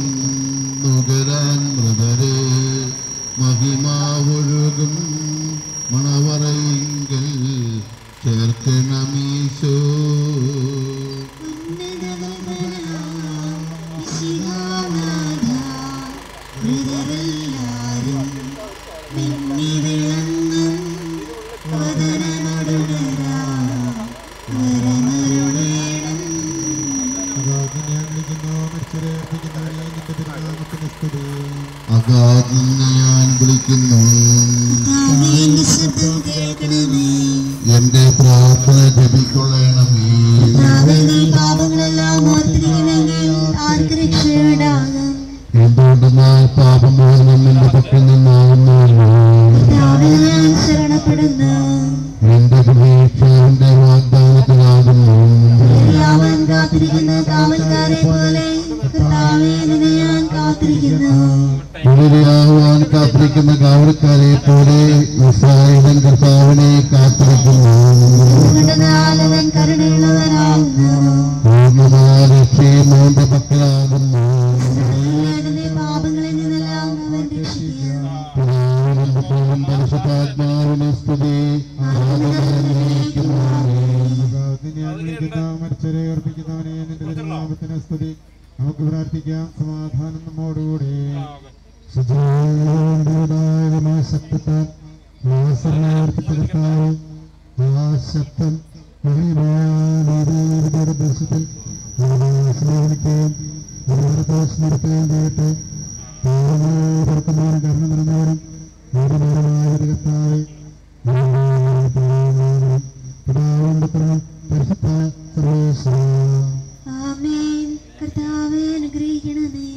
നുകരാൻ മൃതരെ മഹിമാവൊഴുകും മണവറയിങ്കൽ ചേർക്കണമീശോ മൃതരെല്ലാരും മിന്നി വിളങ്ങും വദനമടുണരാ വരമരുളേണം ഗാനം ഞാൻ വിളിക്കുന്നു എന്റെ ശബ്ദം കേൾക്കണമേ എന്റെ പ്രാർത്ഥന ജപിക്കൊള്ളണമേ നീ പാപങ്ങളെല്ലാം ഓർത്തിരിക്കണമെങ്കിൽ ആർക്ക് രക്ഷയുണ്ടാകും എന്തുകൊണ്ടെന്നാൽ പാപമോചനം എന്റെ പക്കൽ നിന്നാകുന്നല്ലോ കർത്താവിൽ ഞാൻ ശരണപ്പെടുന്നു എന്റെ പ്രതീക്ഷ എന്റെ വാഗ്ദാനത്തിലാകുന്നു യാവൻ കാത്തിരിക്കുന്ന കാവൽക്കാരെ പോലെ കർത്താവെ നിന്നെ ഞാൻ കാത്തിരിക്കുന്നു പുനരാകുവാൻ കാത്തിരിക്കുന്ന കാവൽക്കാരെ പോലെ ഇസ്രായേലൻ കർത്താവിനെ കാത്തിരിക്കുന്നു അതുകൊണ്ടെന്നാൽ അവൻ കരുണയുള്ളവനാകുന്നു പൂർണ്ണമായ രക്ഷയും അവന്റെ പക്കലാകുന്നു എന്റെ പാപങ്ങളിൽ നിന്നെല്ലാം അവൻ രക്ഷിക്കും പിതാവിനും പുത്രനും പരിശുദ്ധാത്മാവിനെ സ്തുതി ഞാൻ വിളിക്കുന്ന മരിച്ചവരെ അർപ്പിക്കുന്നവനെ നിന്റെ തിരുനാമത്തിന് സ്തുതി നമുക്ക് പ്രാർത്ഥിക്കാം സമാധാനം നമ്മോടുകൂടെ സജീവമായ ശക്തത്താൽ ലാസറിനേർപ്പിച്ച ആ ശക്തൻ ദർശത്തിൽ സ്നേഹിക്കുകയും സ്മരിക്കുകയും ചെയ്യട്ടെ പുറത്തുമാരും കരുണ നിറഞ്ഞവരും നീതിപരമായ ഒരു കർത്താവെ പിതാവും പുത്രനും പരിശുദ്ധ സർവേശ്വര ആമേൻ കർത്താവെ അനുഗ്രഹിക്കണമേ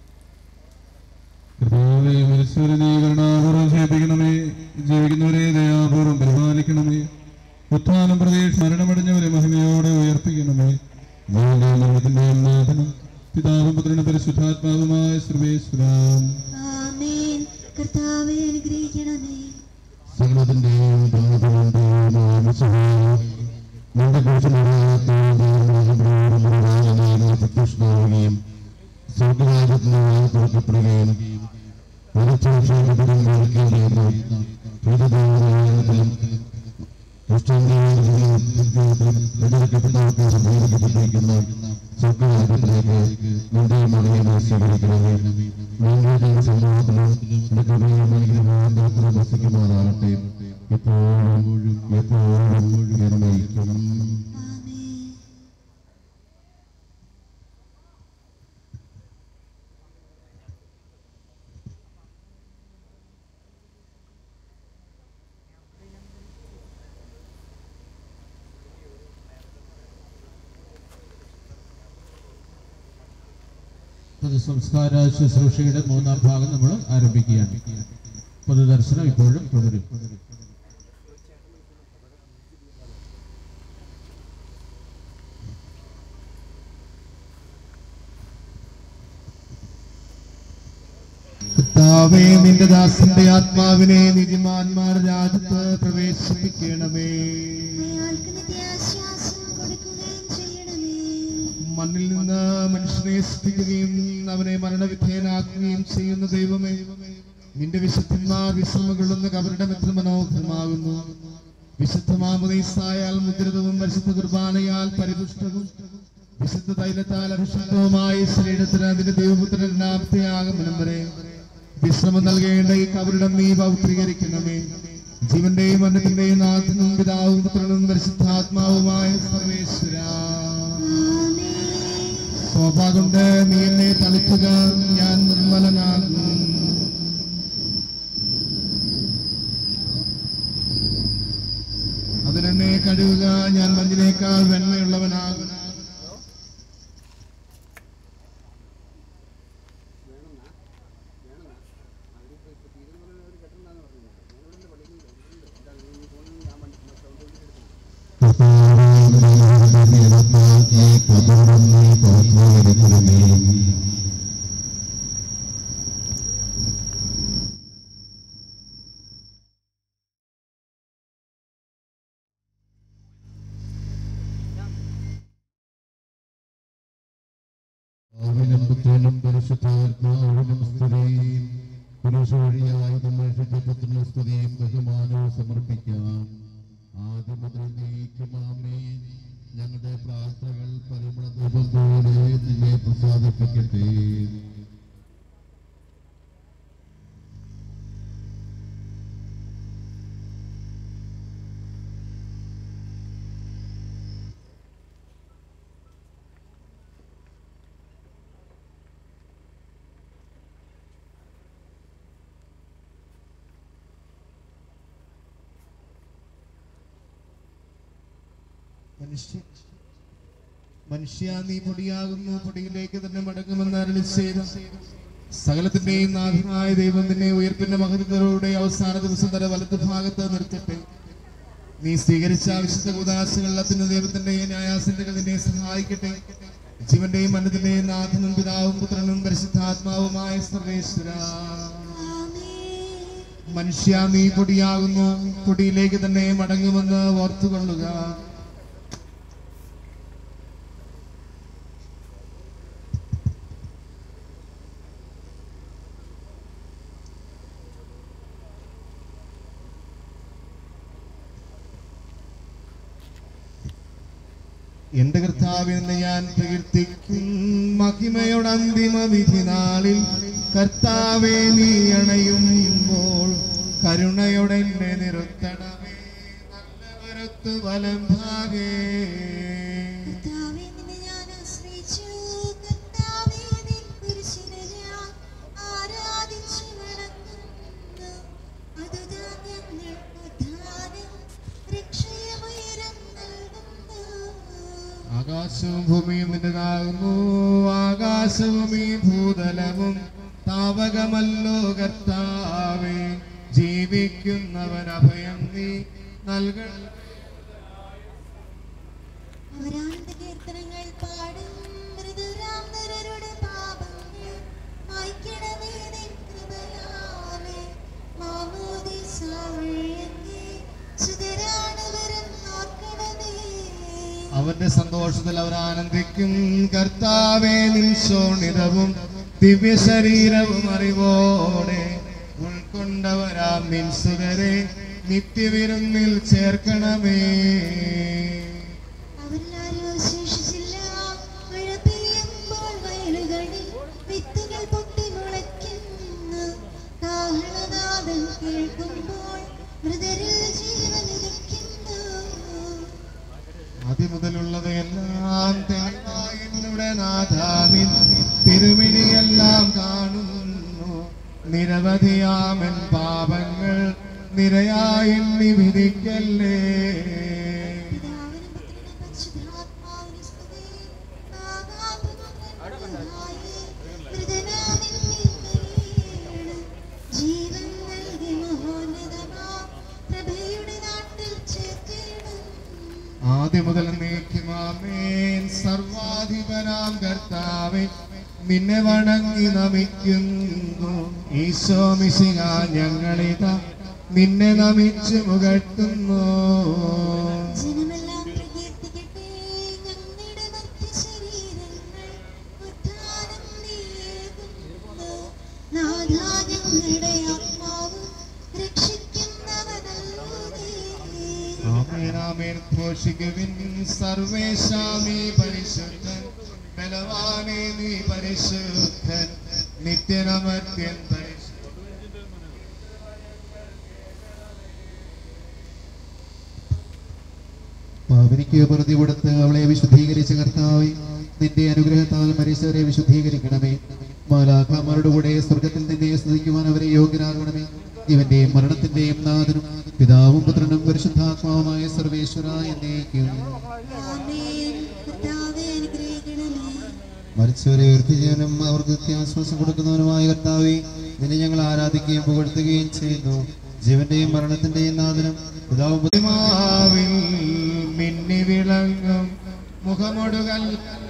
കർത്താവെ മനുഷ്യരെ നീ കരുണാപൂർവ്വം ക്ഷേപിക്കണമേ ജീവിക്കുന്നവരെ ദയാപൂർവ്വം പരിപാലിക്കണമേ ഉത്ഥാനം പ്രതീക്ഷ മരണമടഞ്ഞവരെ മഹിമയോടെ ഉയർപ്പിക്കണമേ ഞങ്ങളുടെ ലോകത്തിന്റെയും നാഥനും പിതാവും പുത്രനും പരിശുദ്ധാത്മാവുമായ സർവേശ്വരാം ആമേൻ കർത്താവെ അനുഗ്രഹിക്കണമേ സകലത്തിന്റെയും പാപത്തിന്റെയും നിന്റെ കുറിച്ച് പ്രത്യക്ഷമാവുകയും സ്വർഗരാജ്യത്തിന് തുറക്കപ്പെടുകയും മരിച്ചവരും കേൾക്കുകയും ചെയ്യുന്നു ഭൂതദേവനായത്തിലും പ്രചരിക്കപ്പെട്ടവർക്കും സ്വർഗരാജ്യത്തിലേക്ക് നിന്റെ മകനെ സ്വീകരിക്കണമേ ഞങ്ങളുടെ സമൂഹത്തിലും കൃപയും അനുഗ്രഹവും വസിക്കുമാറാകട്ടെ എപ്പോഴും എപ്പോഴും നിർണയിക്കും പൊതുസംസ്കാര ശുശ്രൂഷയുടെ മൂന്നാം ഭാഗം നമ്മൾ ആരംഭിക്കുകയാണ് പൊതുദർശനം ഇപ്പോഴും തുടരും കർത്താവേ നിന്റെ ദാസന്റെ ആത്മാവിനെ നിധിമാന്മാർ രാജ്യത്ത് പ്രവേശിപ്പിക്കണമേ അയാൾക്ക് നിത്യാശ്വാസം കൊടുക്കുകയും ചെയ്യണമേ മണ്ണിൽ നിന്ന് മനുഷ്യനെ സൃഷ്ടിക്കുകയും അവനെ മരണവിധേയനാക്കുകയും ചെയ്യുന്ന ദൈവമേ നിന്റെ വിശുദ്ധന്മാർ വിശ്രമ കൊള്ളുന്ന കവരുടെ എത്ര മനോഹരമാകുന്നു വിശുദ്ധമാമുദീസായാൽ മുദ്രിതവും പരിശുദ്ധ കുർബാനയാൽ പരിപുഷ്ടവും വിശുദ്ധ തൈലത്താൽ അഭിഷേകവുമായ ശരീരത്തിന് അതിന്റെ ദൈവപുത്രൻ നാമത്തെയാകും വരെ വിശ്രമം നൽകേണ്ട ഈ കവരുടെ നീ പൗത്രീകരിക്കണമേ ജീവന്റെയും മരണത്തിന്റെയും നാഥനും പിതാവും പുത്രനും പരിശുദ്ധാത്മാവുമായ സർവേശ്വര ശോഭ കൊണ്ട് നീ എന്നെ തളിക്കുക ഞാൻ നിർമ്മലനാകും അതിനെന്നെ കഴുകുക ഞാൻ മഞ്ഞിനേക്കാൾ വെണ്മയുള്ളവനാകും ആവിനും പുത്രനും പരിശുദ്ധാത്മാവിനും സ്തുതിയും പുരുഷ വഴിയായി നമ്മൾ പുത്രന് സ്തുതിയും ബഹുമാനവും സമർപ്പിക്കാം ആദ്യം മുതൽ നീക്കുമാമേ ഞങ്ങളുടെ പ്രാർത്ഥനകൾ പരിമള ധൂപം പോലെ നിന്നെ പ്രസാദിപ്പിക്കട്ടെ മനുഷ്യ മനുഷ്യ നീ പൊടിയാകുന്നു പൊടിയിലേക്ക് തന്നെ മടങ്ങുമെന്ന് അരളി ചെയ്ത സകലത്തിന്റെയും നാഥമായ ദൈവം നിന്നെ ഉയർപ്പിന്റെ മഹത്വത്തിലൂടെ അവസാന ദിവസം തന്റെ വലത്ത് ഭാഗത്ത് നിർത്തട്ടെ നീ സ്വീകരിച്ച വിശുദ്ധ ഉദാസങ്ങളത്തിന് ദൈവത്തിന്റെ ന്യായാസനകൾ നിന്നെ സഹായിക്കട്ടെ ജീവന്റെയും മനത്തിന്റെയും നാഥനും പിതാവും പുത്രനും പരിശുദ്ധാത്മാവുമായ സർവേശ്വര മനുഷ്യ നീ പൊടിയാകുന്നു പൊടിയിലേക്ക് തന്നെ മടങ്ങുമെന്ന് ഓർത്തുകൊള്ളുക എന്റെ കർത്താവിനെ ഞാൻ പ്രകീർത്തിക്കും മഹിമയുടെ അന്തിമ വിധി നാളിൽ കർത്താവെ നീ അണയുമ്പോൾ കരുണയോടെ എന്നെ നിർത്തണമേ നല്ലവരത്ത് വലം ഭാഗേ കർത്താവേ, നിന്നെ ഞാൻ ആശ്രയിച്ചു. കർത്താവേ, നിൻ കുരിശിനെ ഞാൻ ആരാധിച്ചു വണങ്ങുന്നു. അതുതാൻ ഞങ്ങൾക്ക് ഉദ്ധാനം, രക്ഷയുമുയരം നൽകുന്നു. ആകാശവും ഭൂമിയും നിന്റേതാകുന്നു ആകാശവും ഈ ഭൂതലവും താവകമല്ലോ കർത്താവേ ജീവിക്കുന്നവൻ അഭയം നീ നൽകണം അവരാനന്ദ കീർത്തനങ്ങൾ പാടും മൃദുരാം നരരുടെ പാപങ്ങൾ മായ്ക്കണമേ നിൻ കൃപയാലേ. മാമോദീസ വഴിയങ്ങേ സുതരാണവരും ഓർക്കണമേ അവന്റെ സന്തോഷത്തിൽ അവർ ആനന്ദിക്കും കർത്താവേ നിൻ ശോണിതവും ദിവ്യ ശരീരവും അറിവോടെ ഉൾക്കൊണ്ടവരാം നിൻ സുതരെ നിത്യവിരുന്നിൽ ചേർക്കണമേ അവരിലാരും അവശേഷിച്ചില്ല മഴ പെയ്യുമ്പോൾ വയലുകളിൽ വിത്തുകൾ പൊട്ടി മുളയ്ക്കുന്നു കാഹളനാദം കേൾക്കുമ്പോൾ മൃതരിൽ ജീവനിരിക്കുന്നു അതിമുതലുള്ളത് എല്ലാം തെളിവായി എന്നുടെ നാഥാനിൻ തിരുമിഴിയെല്ലാം കാണുന്നു നിരവധിയാമൻ പാപങ്ങൾ നിരയായി എണ്ണി വിധിക്കല്ലേ പരിശുദ്ധാത്മാവിന് സ്തുതി. നാഗാപുത്രനായ മൃതനാമിൻ വീണ ജീവൻ നൽകി മഹോന്നതമാം പ്രഭയുടെ നാട്ടിൽ ചേർത്തിടും ആദ്യം മുതൽ നീക്കുമാമേൻ സർവാധിപനാം കർത്താവെ നിന്നെ വണങ്ങി നമിക്കുന്നു ഈശോ മിശിക ഞങ്ങളിതാ നിന്നെ നമിച്ചു മുകട്ടുന്നു ജനമെല്ലാം പ്രകീർത്തിക്കട്ടെ ഞങ്ങളുടെ മറ്റ് ശരീരങ്ങൾ ഉദ്ധാനം നീയേകുന്നു നാഥാ ഞങ്ങളുടെ ആത്മാവും രക്ഷിക്കുന്നവനല്ലോ നീ ആമേൻ ആമേൻ ഘോഷിക്കുവിൻ സർവേശാമി പരിശുദ്ധൻ ബലവാനേ നീ പരിശുദ്ധൻ നിത്യനമത്യൻ പരിശുദ്ധൻ പാവനിക്ക് പ്രതി കൊടുത്ത് അവളെ വിശുദ്ധീകരിച്ച കർത്താവെ നിന്റെ അനുഗ്രഹത്താൽ മരിച്ചവരെ വിശുദ്ധീകരിക്കണമേ മാലാഖമാരുടെ കൂടെ സ്വർഗത്തിൽ നിന്നെ സ്തുതിക്കുവാൻ അവരെ യോഗ്യരാകണമേ ഇവന്റെയും മരണത്തിന്റെയും നാഥനും പിതാവും പുത്രനും പരിശുദ്ധാത്മാവുമായ സർവേശ്വര എന്നേക്കും ആമേൻ കർത്താവേ അനുഗ്രഹിക്കണമേ മരിച്ചവരെ ഉയർത്തിച്ചവനും അവർക്ക് ആശ്വാസം കൊടുക്കുന്നവനുമായ കർത്താവെ നിന്നെ ഞങ്ങൾ ആരാധിക്കുകയും പുകഴ്ത്തുകയും ചെയ്യുന്നു ജീവന്റെയും മരണത്തിന്റെയും നാഥനും പിതാവും പുത്രനും മാവിൽ മിന്നി വിളങ്ങും മുഖമൊടുകൾ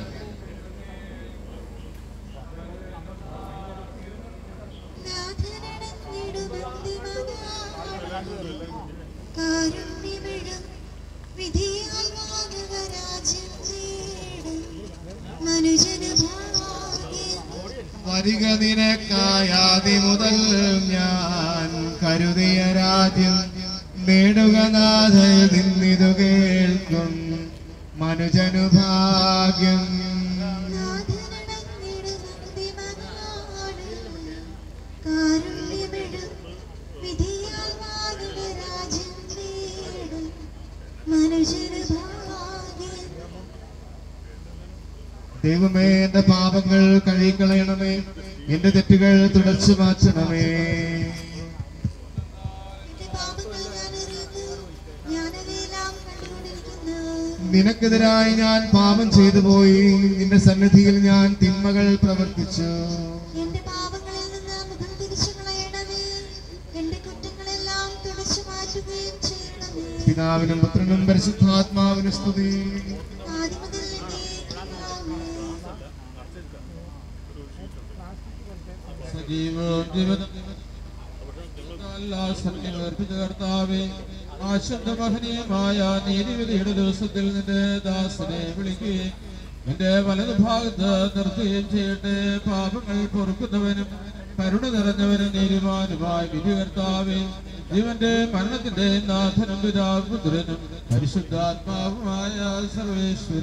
കാരുണ്യമിഴും വിധിയാൽ മാനവരാജ്യം നേടും മനുജന് ഭാഗ്യം വരിക നിനക്കായാതി മുതൽ ഞാൻ കരുതിയ രാജ്യം നേടുക നാഥയിൽ നിന്നിതു കേൾക്കും മനുജനു ഭാഗ്യം കാരുണ്യമിഴും വിധിയാൽ മാനവരാജ്യം നേടും മനുജന് ഭാഗ്യം ദൈവമേ എന്റെ പാപങ്ങൾ കഴുകിക്കളയണമേ എന്റെ തെറ്റുകൾ തുടച്ചു മാറ്റണമേ എന്റെ പാപങ്ങൾ ഞാൻ അറിയുന്നു ഞാനവയെല്ലാം കണ്ടുകൊണ്ടിരിക്കുന്നു നിനക്കെതിരായി ഞാൻ പാപം ചെയ്തു പോയി നിന്റെ സന്നിധിയിൽ ഞാൻ തിന്മകൾ പ്രവർത്തിച്ചു എന്റെ പാപങ്ങളിൽ നിന്ന് മുഖം തിരിച്ചു കളയണമേ എന്റെ കുറ്റങ്ങളെല്ലാം തുടച്ചു മാറ്റുകയും ചെയ്യണമേ പിതാവിനും പുത്രനും പരിശുദ്ധാത്മാവിനും സ്തുതി ആദ്യം മുതൽ എന്നേക്കുമാമേ. സജീവവും ജീവിതം എല്ലാ സത്യവർപ്പിച്ച കർത്താവേ ആശുദ്ധ മഹനീയമായ നീതിവിധിയുടെ ദിവസത്തിൽ നിന്റെ ദാസനെ വിളിക്കുകയും എന്റെ വലതു ഭാഗത്ത് നിർത്തുകയും ചെയ്യട്ടെ പാപങ്ങൾ പൊറുക്കുന്നവനും കരുണ നിറഞ്ഞവനും നീതിമാനുമായ വിധി കർത്താവേ ജീവന്റെ മരണത്തിന്റെ നാഥനും പിതാവ് പുത്രനും പരിശുദ്ധാത്മാവുമായ സർവേശ്വര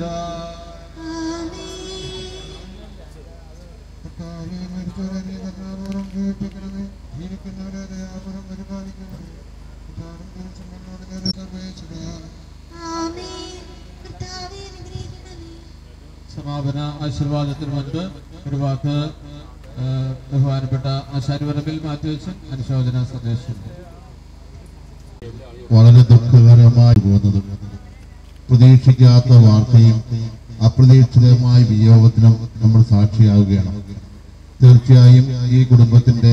കർത്താവേ, മരിച്ചവരെ നീ കരുണാപൂർവ്വം ജീവിപ്പിക്കണമേ. ജീവിക്കുന്നവരെ ദയാപൂർവ്വം പരിപാലിക്കണമേ. പിതാവും പുത്രനും എന്നോട് നേരെ സർവേശ്വരാ. ആമേൻ. കർത്താവേ, അനുഗ്രഹിക്കണമേ. സമാപന ആശീർവാദത്തിന് മുൻപ് ഒരു വാക്ക് ആ, ബഹുമാനപ്പെട്ട ആശാരിപറമ്പിൽ മാറ്റിവെച്ച് അനുശോചന സന്ദേശം വളരെ ദുഃഖകരമായി പോകുന്നതും പ്രതീക്ഷിക്കാത്ത വാർത്തയും അപ്രതീക്ഷിതമായ വിയോഗത്തിനും നമ്മൾ സാക്ഷിയാവുകയാണ് തീർച്ചയായും ഈ കുടുംബത്തിന്റെ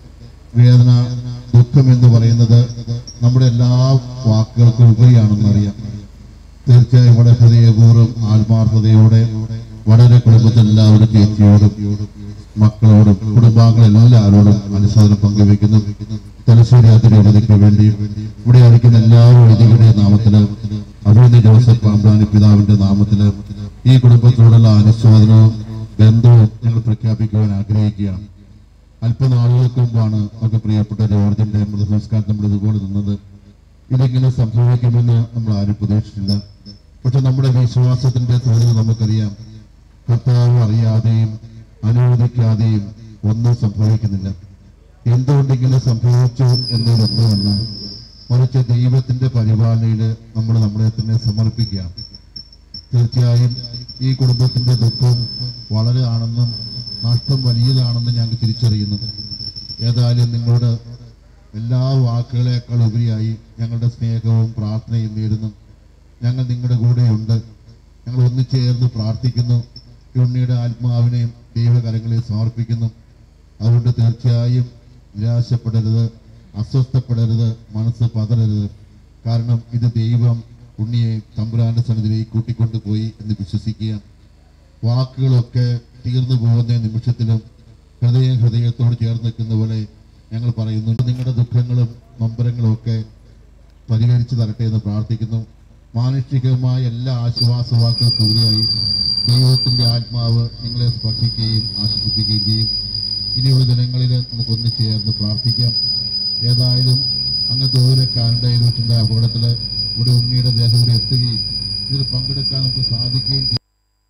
വേദന ദുഃഖം എന്ന് പറയുന്നത് നമ്മുടെ എല്ലാ വാക്കുകൾക്കും ഉപരിയാണെന്നറിയാം തീർച്ചയായും വളരെ ഹൃദയപൂർവ്വം ആത്മാർത്ഥതയോടെ വളരെ കുടുംബത്തിലെല്ലാവരും ചേച്ചിയോടും മക്കളോടും കുടുംബാംഗങ്ങളെല്ലാവരോടും അനുശോചനം പങ്കുവെക്കുന്നു തലശ്ശേരി അതിരൂപതയ്ക്ക് വേണ്ടിയും ഇവിടെ ആയിരിക്കുന്ന എല്ലാ വൈദികരുടെ നാമത്തില് അഭിനന്ദി ജോസഫ് പാമ്പാനി പിതാവിന്റെ നാമത്തില് ഈ കുടുംബത്തോടുള്ള അനുശോചനവും ബന്ധവും ഞങ്ങൾ പ്രഖ്യാപിക്കുവാൻ ആഗ്രഹിക്കുകയാണ് അല്പനാളുകൾക്ക് മുമ്പാണ് നമുക്ക് പ്രിയപ്പെട്ട ജോർജിന്റെ മൃതസംസ്കാരം നമ്മൾ ഇതുപോലെ നിന്നത് ഇതിങ്ങനെ സംഭവിക്കുമെന്ന് നമ്മൾ ആരും പ്രതീക്ഷിച്ചില്ല പക്ഷെ നമ്മുടെ വിശ്വാസത്തിന്റെ തോതിൽ നമുക്കറിയാം കർത്താവ് അറിയാതെയും അനുവദിക്കാതെയും ഒന്നും സംഭവിക്കുന്നില്ല എന്തുകൊണ്ട് ഇങ്ങനെ സംഭവിച്ചു എന്നതൊന്നുമല്ല മറിച്ച് ദൈവത്തിന്റെ പരിപാലനയിൽ നമ്മൾ നമ്മളെ തന്നെ സമർപ്പിക്കുകയാണ് തീർച്ചയായും ഈ കുടുംബത്തിന്റെ ദുഃഖം വളരെ ആണെന്നും നഷ്ടം വലിയതാണെന്നും ഞങ്ങൾ തിരിച്ചറിയുന്നു ഏതായാലും നിങ്ങളോട് എല്ലാ വാക്കുകളേക്കാൾ ഉപരിയായി ഞങ്ങളുടെ സ്നേഹവും പ്രാർത്ഥനയും നേരുന്നു ഞങ്ങൾ നിങ്ങളുടെ കൂടെയുണ്ട് ഞങ്ങൾ ഒന്നിച്ചേർന്ന് പ്രാർത്ഥിക്കുന്നു ഉണ്ണിയുടെ ആത്മാവിനെയും ദൈവകരങ്ങളിൽ സമർപ്പിക്കുന്നു അതുകൊണ്ട് തീർച്ചയായും നിരാശപ്പെടരുത് അസ്വസ്ഥപ്പെടരുത് മനസ്സ് പതറരുത് കാരണം ഇത് ദൈവം ഉണ്ണിയെ തമ്പുരാന്റെ സന്നിധിയിലേക്ക് കൂട്ടിക്കൊണ്ടു പോയി എന്ന് വിശ്വസിക്കുക വാക്കുകളൊക്കെ തീർന്നു പോകുന്ന നിമിഷത്തിലും ഹൃദയം ഹൃദയത്തോട് ചേർന്ന് നിൽക്കുന്ന പോലെ ഞങ്ങൾ പറയുന്നു നിങ്ങളുടെ ദുഃഖങ്ങളും നൊമ്പരങ്ങളും ഒക്കെ പരിഹരിച്ചു തരട്ടെ എന്ന് പ്രാർത്ഥിക്കുന്നു മാനുഷികമായ എല്ലാ ആശ്വാസവാക്കുകൾക്കും ഉപരിയായി ദൈവത്തിന്റെ ആത്മാവ് നിങ്ങളെ സ്പർശിക്കുകയും ആശ്വസിപ്പിക്കുകയും ചെയ്യും ഇനിയുള്ള ദിനങ്ങളിൽ നമുക്ക് ഒന്നിച്ചു ചേർന്ന് പ്രാർത്ഥിക്കാം ഏതായാലും അങ്ങ് ദൂരെ കാനഡയിലുണ്ടായ അപകടത്തിൽ ഇവിടെ ഉണ്ണിയുടെ ദേഹം ഇവിടെ എത്തുകയും ഇതിൽ പങ്കെടുക്കാൻ നമുക്ക് സാധിക്കുകയും ചെയ്യും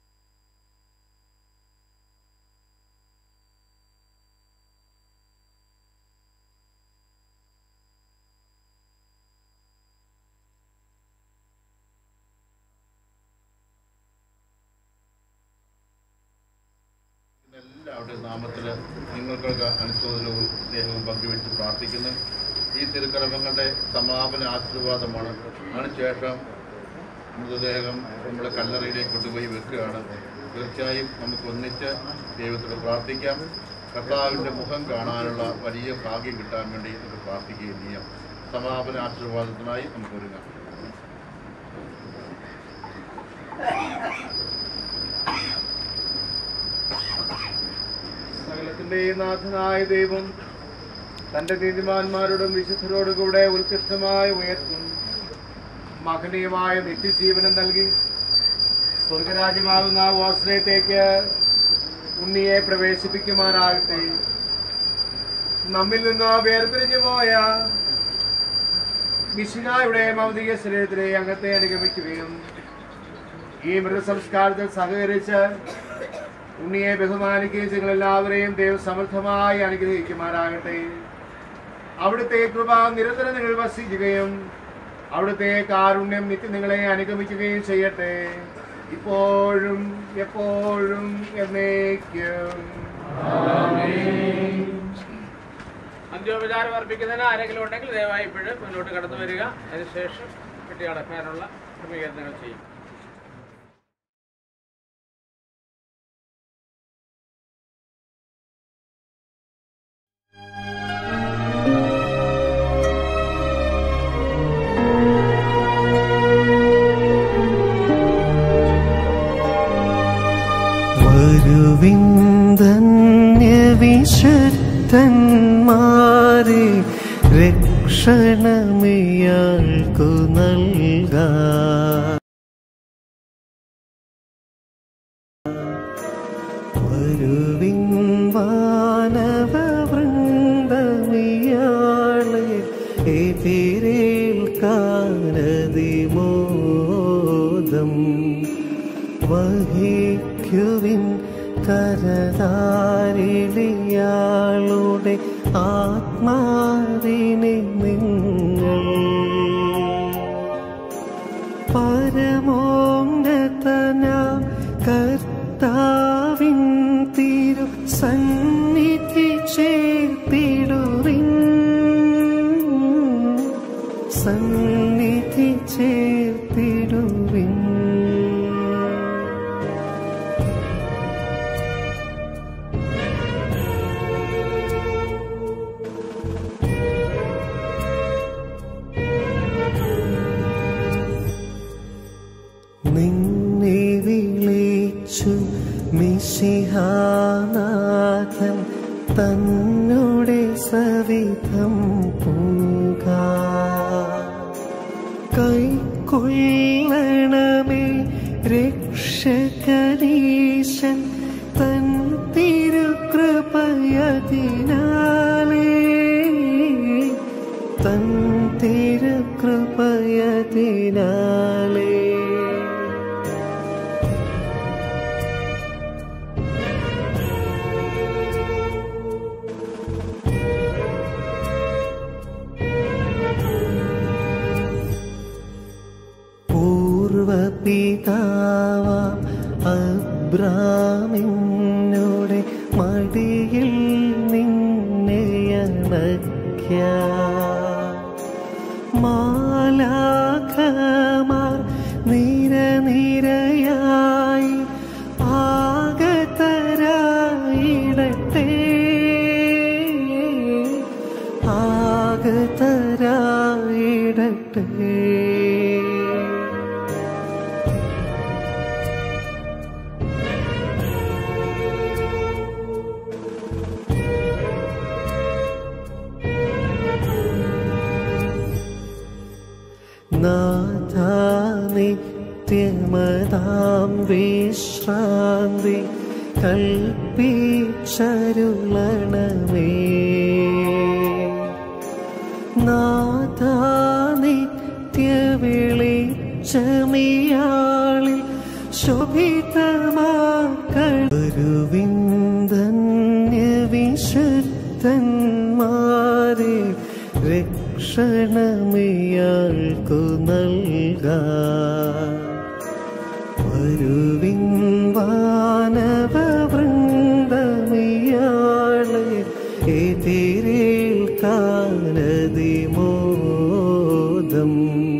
എല്ലാവരുടെയും നാമത്തിൽ നിങ്ങൾക്കൊക്കെ അനുശോചനവും സ്നേഹവും പങ്കുവെച്ച് പ്രാർത്ഥിക്കുന്നു ഈ തിരുക്കർമ്മങ്ങളുടെ സമാപന ആശീർവാദമാണ് അതിനുശേഷം മൃതദേഹം നമ്മൾ കല്ലറയിലേക്ക് കൊണ്ടുപോയി വെക്കുകയാണ് തീർച്ചയായും നമുക്ക് ഒന്നിച്ച് ദൈവത്തോട് പ്രാർത്ഥിക്കാം കർത്താവിൻ്റെ മുഖം കാണാനുള്ള വലിയ ഭാഗ്യം കിട്ടാൻ വേണ്ടി നമുക്ക് പ്രാർത്ഥിക്കുകയും ചെയ്യാം സമാപന ആശീർവാദത്തിനായി നമുക്ക് ഒരുങ്ങാം സകലത്തിന്റെയും നാഥനായ ദൈവം തന്റെ നീതിമാന്മാരോടും വിശുദ്ധരോടും കൂടെ ഉത്കൃഷ്ടമായ ഉയർത്തും മഹനീയമായ നിത്യജീവനം നൽകി സ്വർഗരാജ്യമാകുന്ന വാസനയത്തേക്ക് ഉണ്ണിയെ പ്രവേശിപ്പിക്കുമാറാകട്ടെ നമ്മിൽ നിന്ന് വേർപിരിഞ്ഞു പോയ മിശിനായുടെ ഭൗതിക ശരീരത്തിലെ അംഗത്തെ അനുഗമിക്കുകയും ഈ മൃതസംസ്കാരത്തിൽ സഹകരിച്ച് ഉണ്ണിയെ ബഹുമാനിക്കുകയും നിങ്ങൾ എല്ലാവരെയും ദൈവം സമൃദ്ധമായി അനുഗ്രഹിക്കുമാറാകട്ടെ അവിടുത്തെ കൃപ നിരന്തരം നിങ്ങൾ വസിക്കുകയും അവിടുത്തെ കാരുണ്യം നിത്യം നിങ്ങളെ അനുഗമിക്കുകയും ചെയ്യട്ടെ ഇപ്പോഴും എപ്പോഴും എന്നേക്കും അന്ത്യോപചാരം അർപ്പിക്കുന്നതിന് ആരെങ്കിലും ഉണ്ടെങ്കിൽ ദയവായി ഇപ്പോഴും മുന്നോട്ട് കടന്നു വരിക അതിനുശേഷം കെട്ടി അടക്കാനുള്ള ക്രമീകരണങ്ങൾ ചെയ്യും വിശുദ്ധന്മാരെ രക്ഷണമിയാൾക്കു നൽകാം വരുവിൻ വാനവ വൃന്ദമിയാളെ എതിരേൽക്കാനതിമോദം വഹിക്കുവിൻ കരതാരിളിയാളുടെ ആത്മാവിനെ നിങ്ങൾ പരമോന്നതന കർത്താവിൻ തിരു സന്നിധി ചേർത്തിടുവിൻ സന്നിധി ചേർത്തിടുവിൻ നിന്നെ വിളിച്ചു മിശിഹാനാഥൻ തന്നുടെ സവിധം പൂക കൈക്കൊള്ളണമേ രക്ഷകരീശൻ തൻ തിരുകൃപയതിനാലേ തൻ തിരുകൃപയതിനാലേ പൂർവപിതാവാം അബ്രാമിന്നോടെ മടിയിൽ നിന്നെ അണയ്ക്ക മാലാഖമാർ നിരനിരയായി ആഗതരായിടട്ടെ ആഗതരായിടട്ടെ നാഥാനിത്യമതാം വിശ്രാന്തി കൽപ്പിച്ചരുളണമേ നാഥാനിത്യവിളിച്ചമിയാളിൽ ശോഭിതമാക്കുവിന്ദന്യ വിശുദ്ധന്മാരെ രക്ഷണമിയാൾക്കു നൽകാം വരുവിൻ വാനവ വൃന്ദമിയാളെ എതിരേൽക്കാനതിമോദം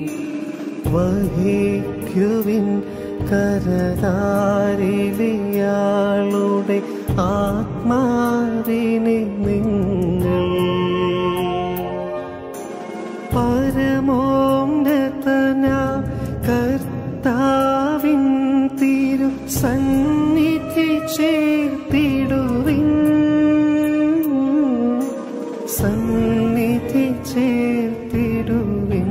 വഹിക്കുവിൻ കരതാരിളിയാളുടെ ആത്മാവിനെ നിങ്ങൾ പരമോന്നതന കർത്താവിൻ തിരു സന്നിധി ചേർത്തിടുവിൻ സന്നിധി ചേർത്തിടുവിൻ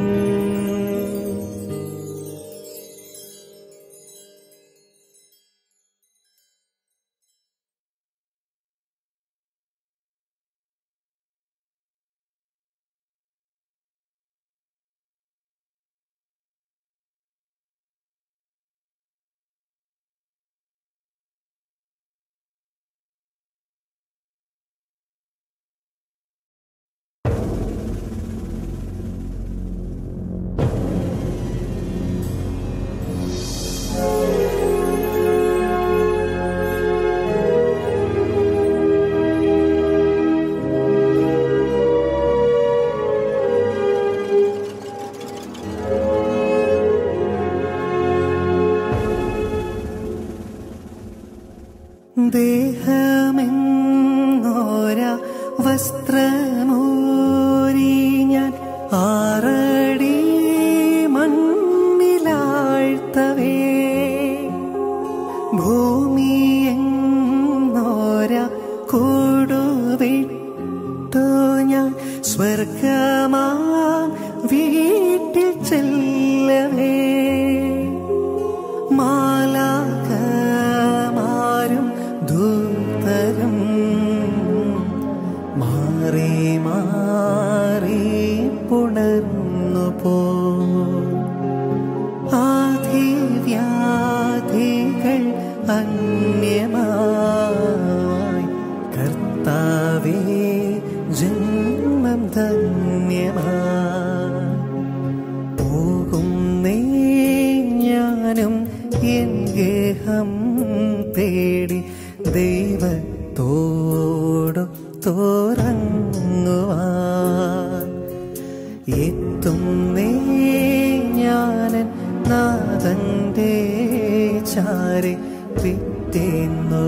ദേഹമെന്നോര വസ്ത്രമൂരി ഞാൻ ആറടി മണ്ണിലാഴ്ത്തവേ ഭൂമി എന്നോര കൂട ആദിവ്യാധികൾ അന്യമായി കർത്താവേ ജന്മം ധന്യമായി പോകുന്നേ ഞാനും എൻ ഗേഹം തേടി ദൈവത്തോടു തുറങ്ങുവാൻ എത്തുന്നേ ഞാനൻ നാഥന്റെ ചാരി പിറ്റേന്നു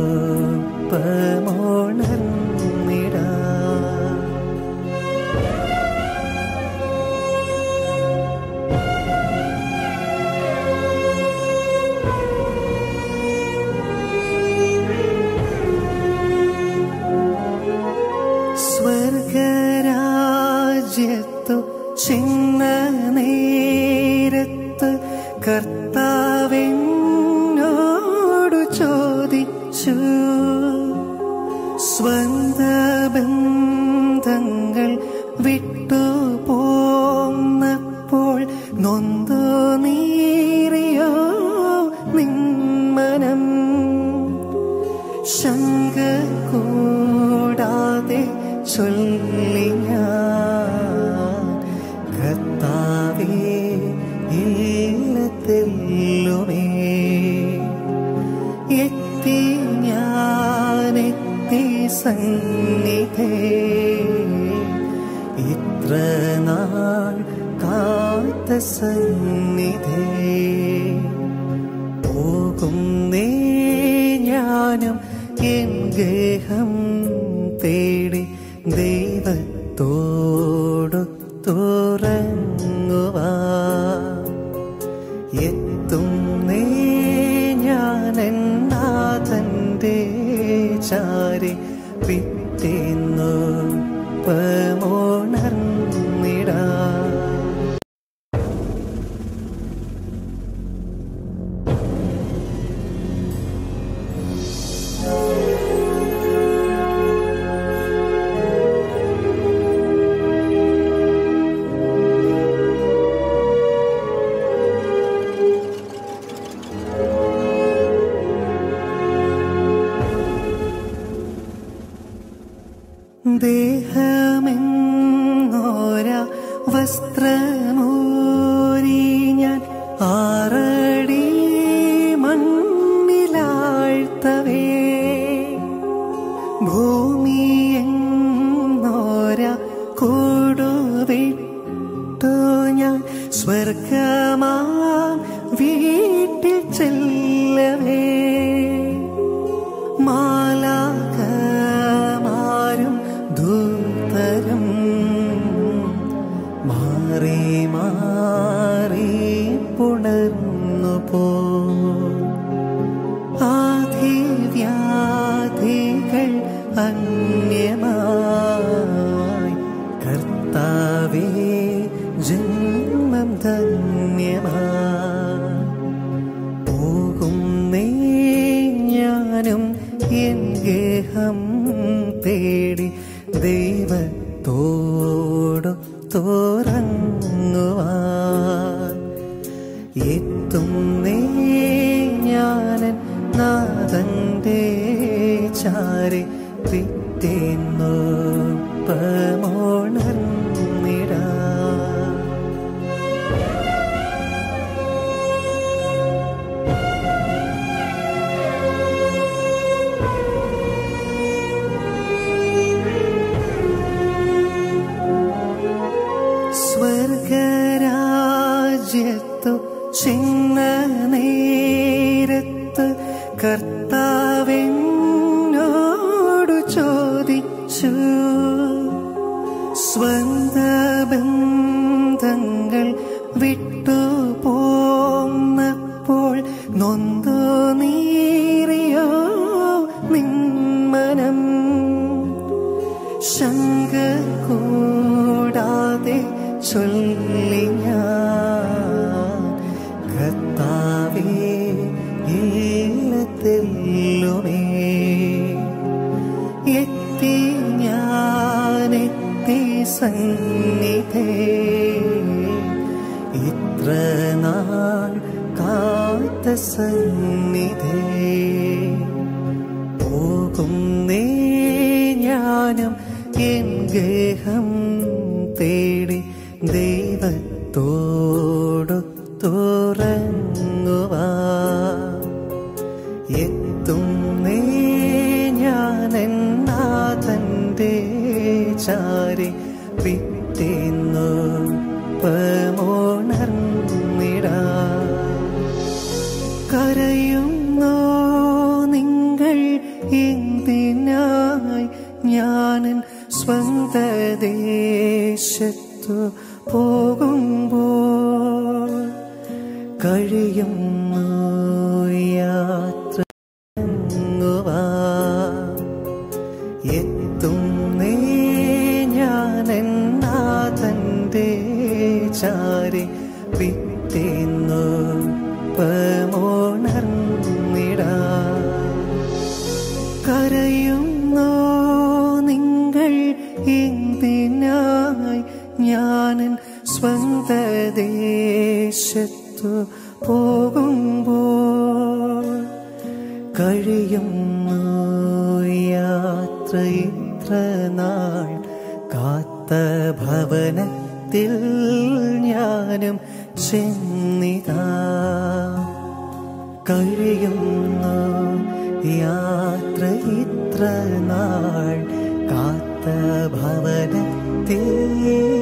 പമോണർന്നിടാ സ്വർഗരാജ്യത്തു ചിന്ന നേരത്ത് കർത്താവിനോടു ചോദിച്ചു സ്വന്ത ബന്ധങ്ങൾ വിട്ടു പോന്നപ്പോൾ നൊന്തു നീറിയോ നിന്മനം ശങ്ക കൂടാതെ ചൊല്ലി ഞാൻ കർത്താവേ ഇല്ലത്തില്ലുമേ എത്തി ഞാനെത്തി സന്നിധേ ഇത്ര നാൾ കാത്ത സന്നിധേ പോകുന്നേ ഞാനും എൻ ഗേഹം തേടി ദൈവത്തോടു തുറങ്ങുവാ എത്തുന്നേ ഞാനൻ നാഥന്റെ ചാരി പിറ്റേന്നു പമോണർന്നിടാ ദേഹമെന്നോര വസ്ത്രമൂരി ഞാൻ ആറടി മണ്ണിലാഴ്ത്തവേ ഭൂമിയെന്നോര കൂടുവിട്ടു ഞാൻ സ്വർഗമാം വീട്ടിൽ ചെല്ലവേ മാലാകമാരും ദൂതരും മാറി മാറി പുണർന്നു പോ ആധിവ്യാധികൾ അന്യമായി കർത്താവേ ജന്മം ധന്യമായി പോകുന്നേ ഞാനും എൻ ഗേഹം തേടി ദൈവത്തോടു തുറങ്ങുവാൻ എത്തുന്നേ ഞാനൻ നാഥന്റെ ചാരി പിറ്റേന്നു പമോണർന്നിടാ സ്വർഗരാജ്യത്തു ചിന്ന നേരത്ത് കർത്താവിനോടു ചോദിച്ചു സ്വന്ത ബന്ധങ്ങൾ വിട്ടു പോന്നപ്പോൾ നൊന്തു നീറിയോ നിന്മനം ശങ്ക കൂടാതെ ചൊല്ലി ഞാൻ കർത്താവേ ഇല്ലത്തില്ലുമേ എത്തി ഞാനെത്തി സന്നിധേ ഇത്ര നാൾ കാത്ത പാദസന്നിധേ പോകുന്നേ ജ്ഞാനം എൻ ഗേഹം തേടി ദൈവത്തോടു തുറങ്ങുവാ എത്തുന്നേ ഞാൻ എന്നാഥന്റെ ചാരി വിട്ടേന്നു പമോണർന്നിടാ കരയുന്നോ നിങ്ങൾ എന്തിനായി ഞാനൻ സ്വന്ത ദേശത്തു പോകുമ്പോൾ കഴിയുന്നു യാത്ര എത്തുന്നേ ഞാൻ എന്നാഥന്റെ ചാരി വിട്ടേന്നു പമോണർന്നിടാ കരയുന്നോ നിങ്ങൾ എന്തിനായി ഞാനൻ സ്വന്ത ദേശത്തു പോകുമ്പോൾ കഴിയുന്നു യാത്ര ഇത്ര നാൾ കാത്ത ഭവനത്തിൽ ഞാനും ചെന്നിതാ കഴിയുന്നു യാത്ര ഇത്ര നാൾ കാത്ത ഭവനത്തിൽ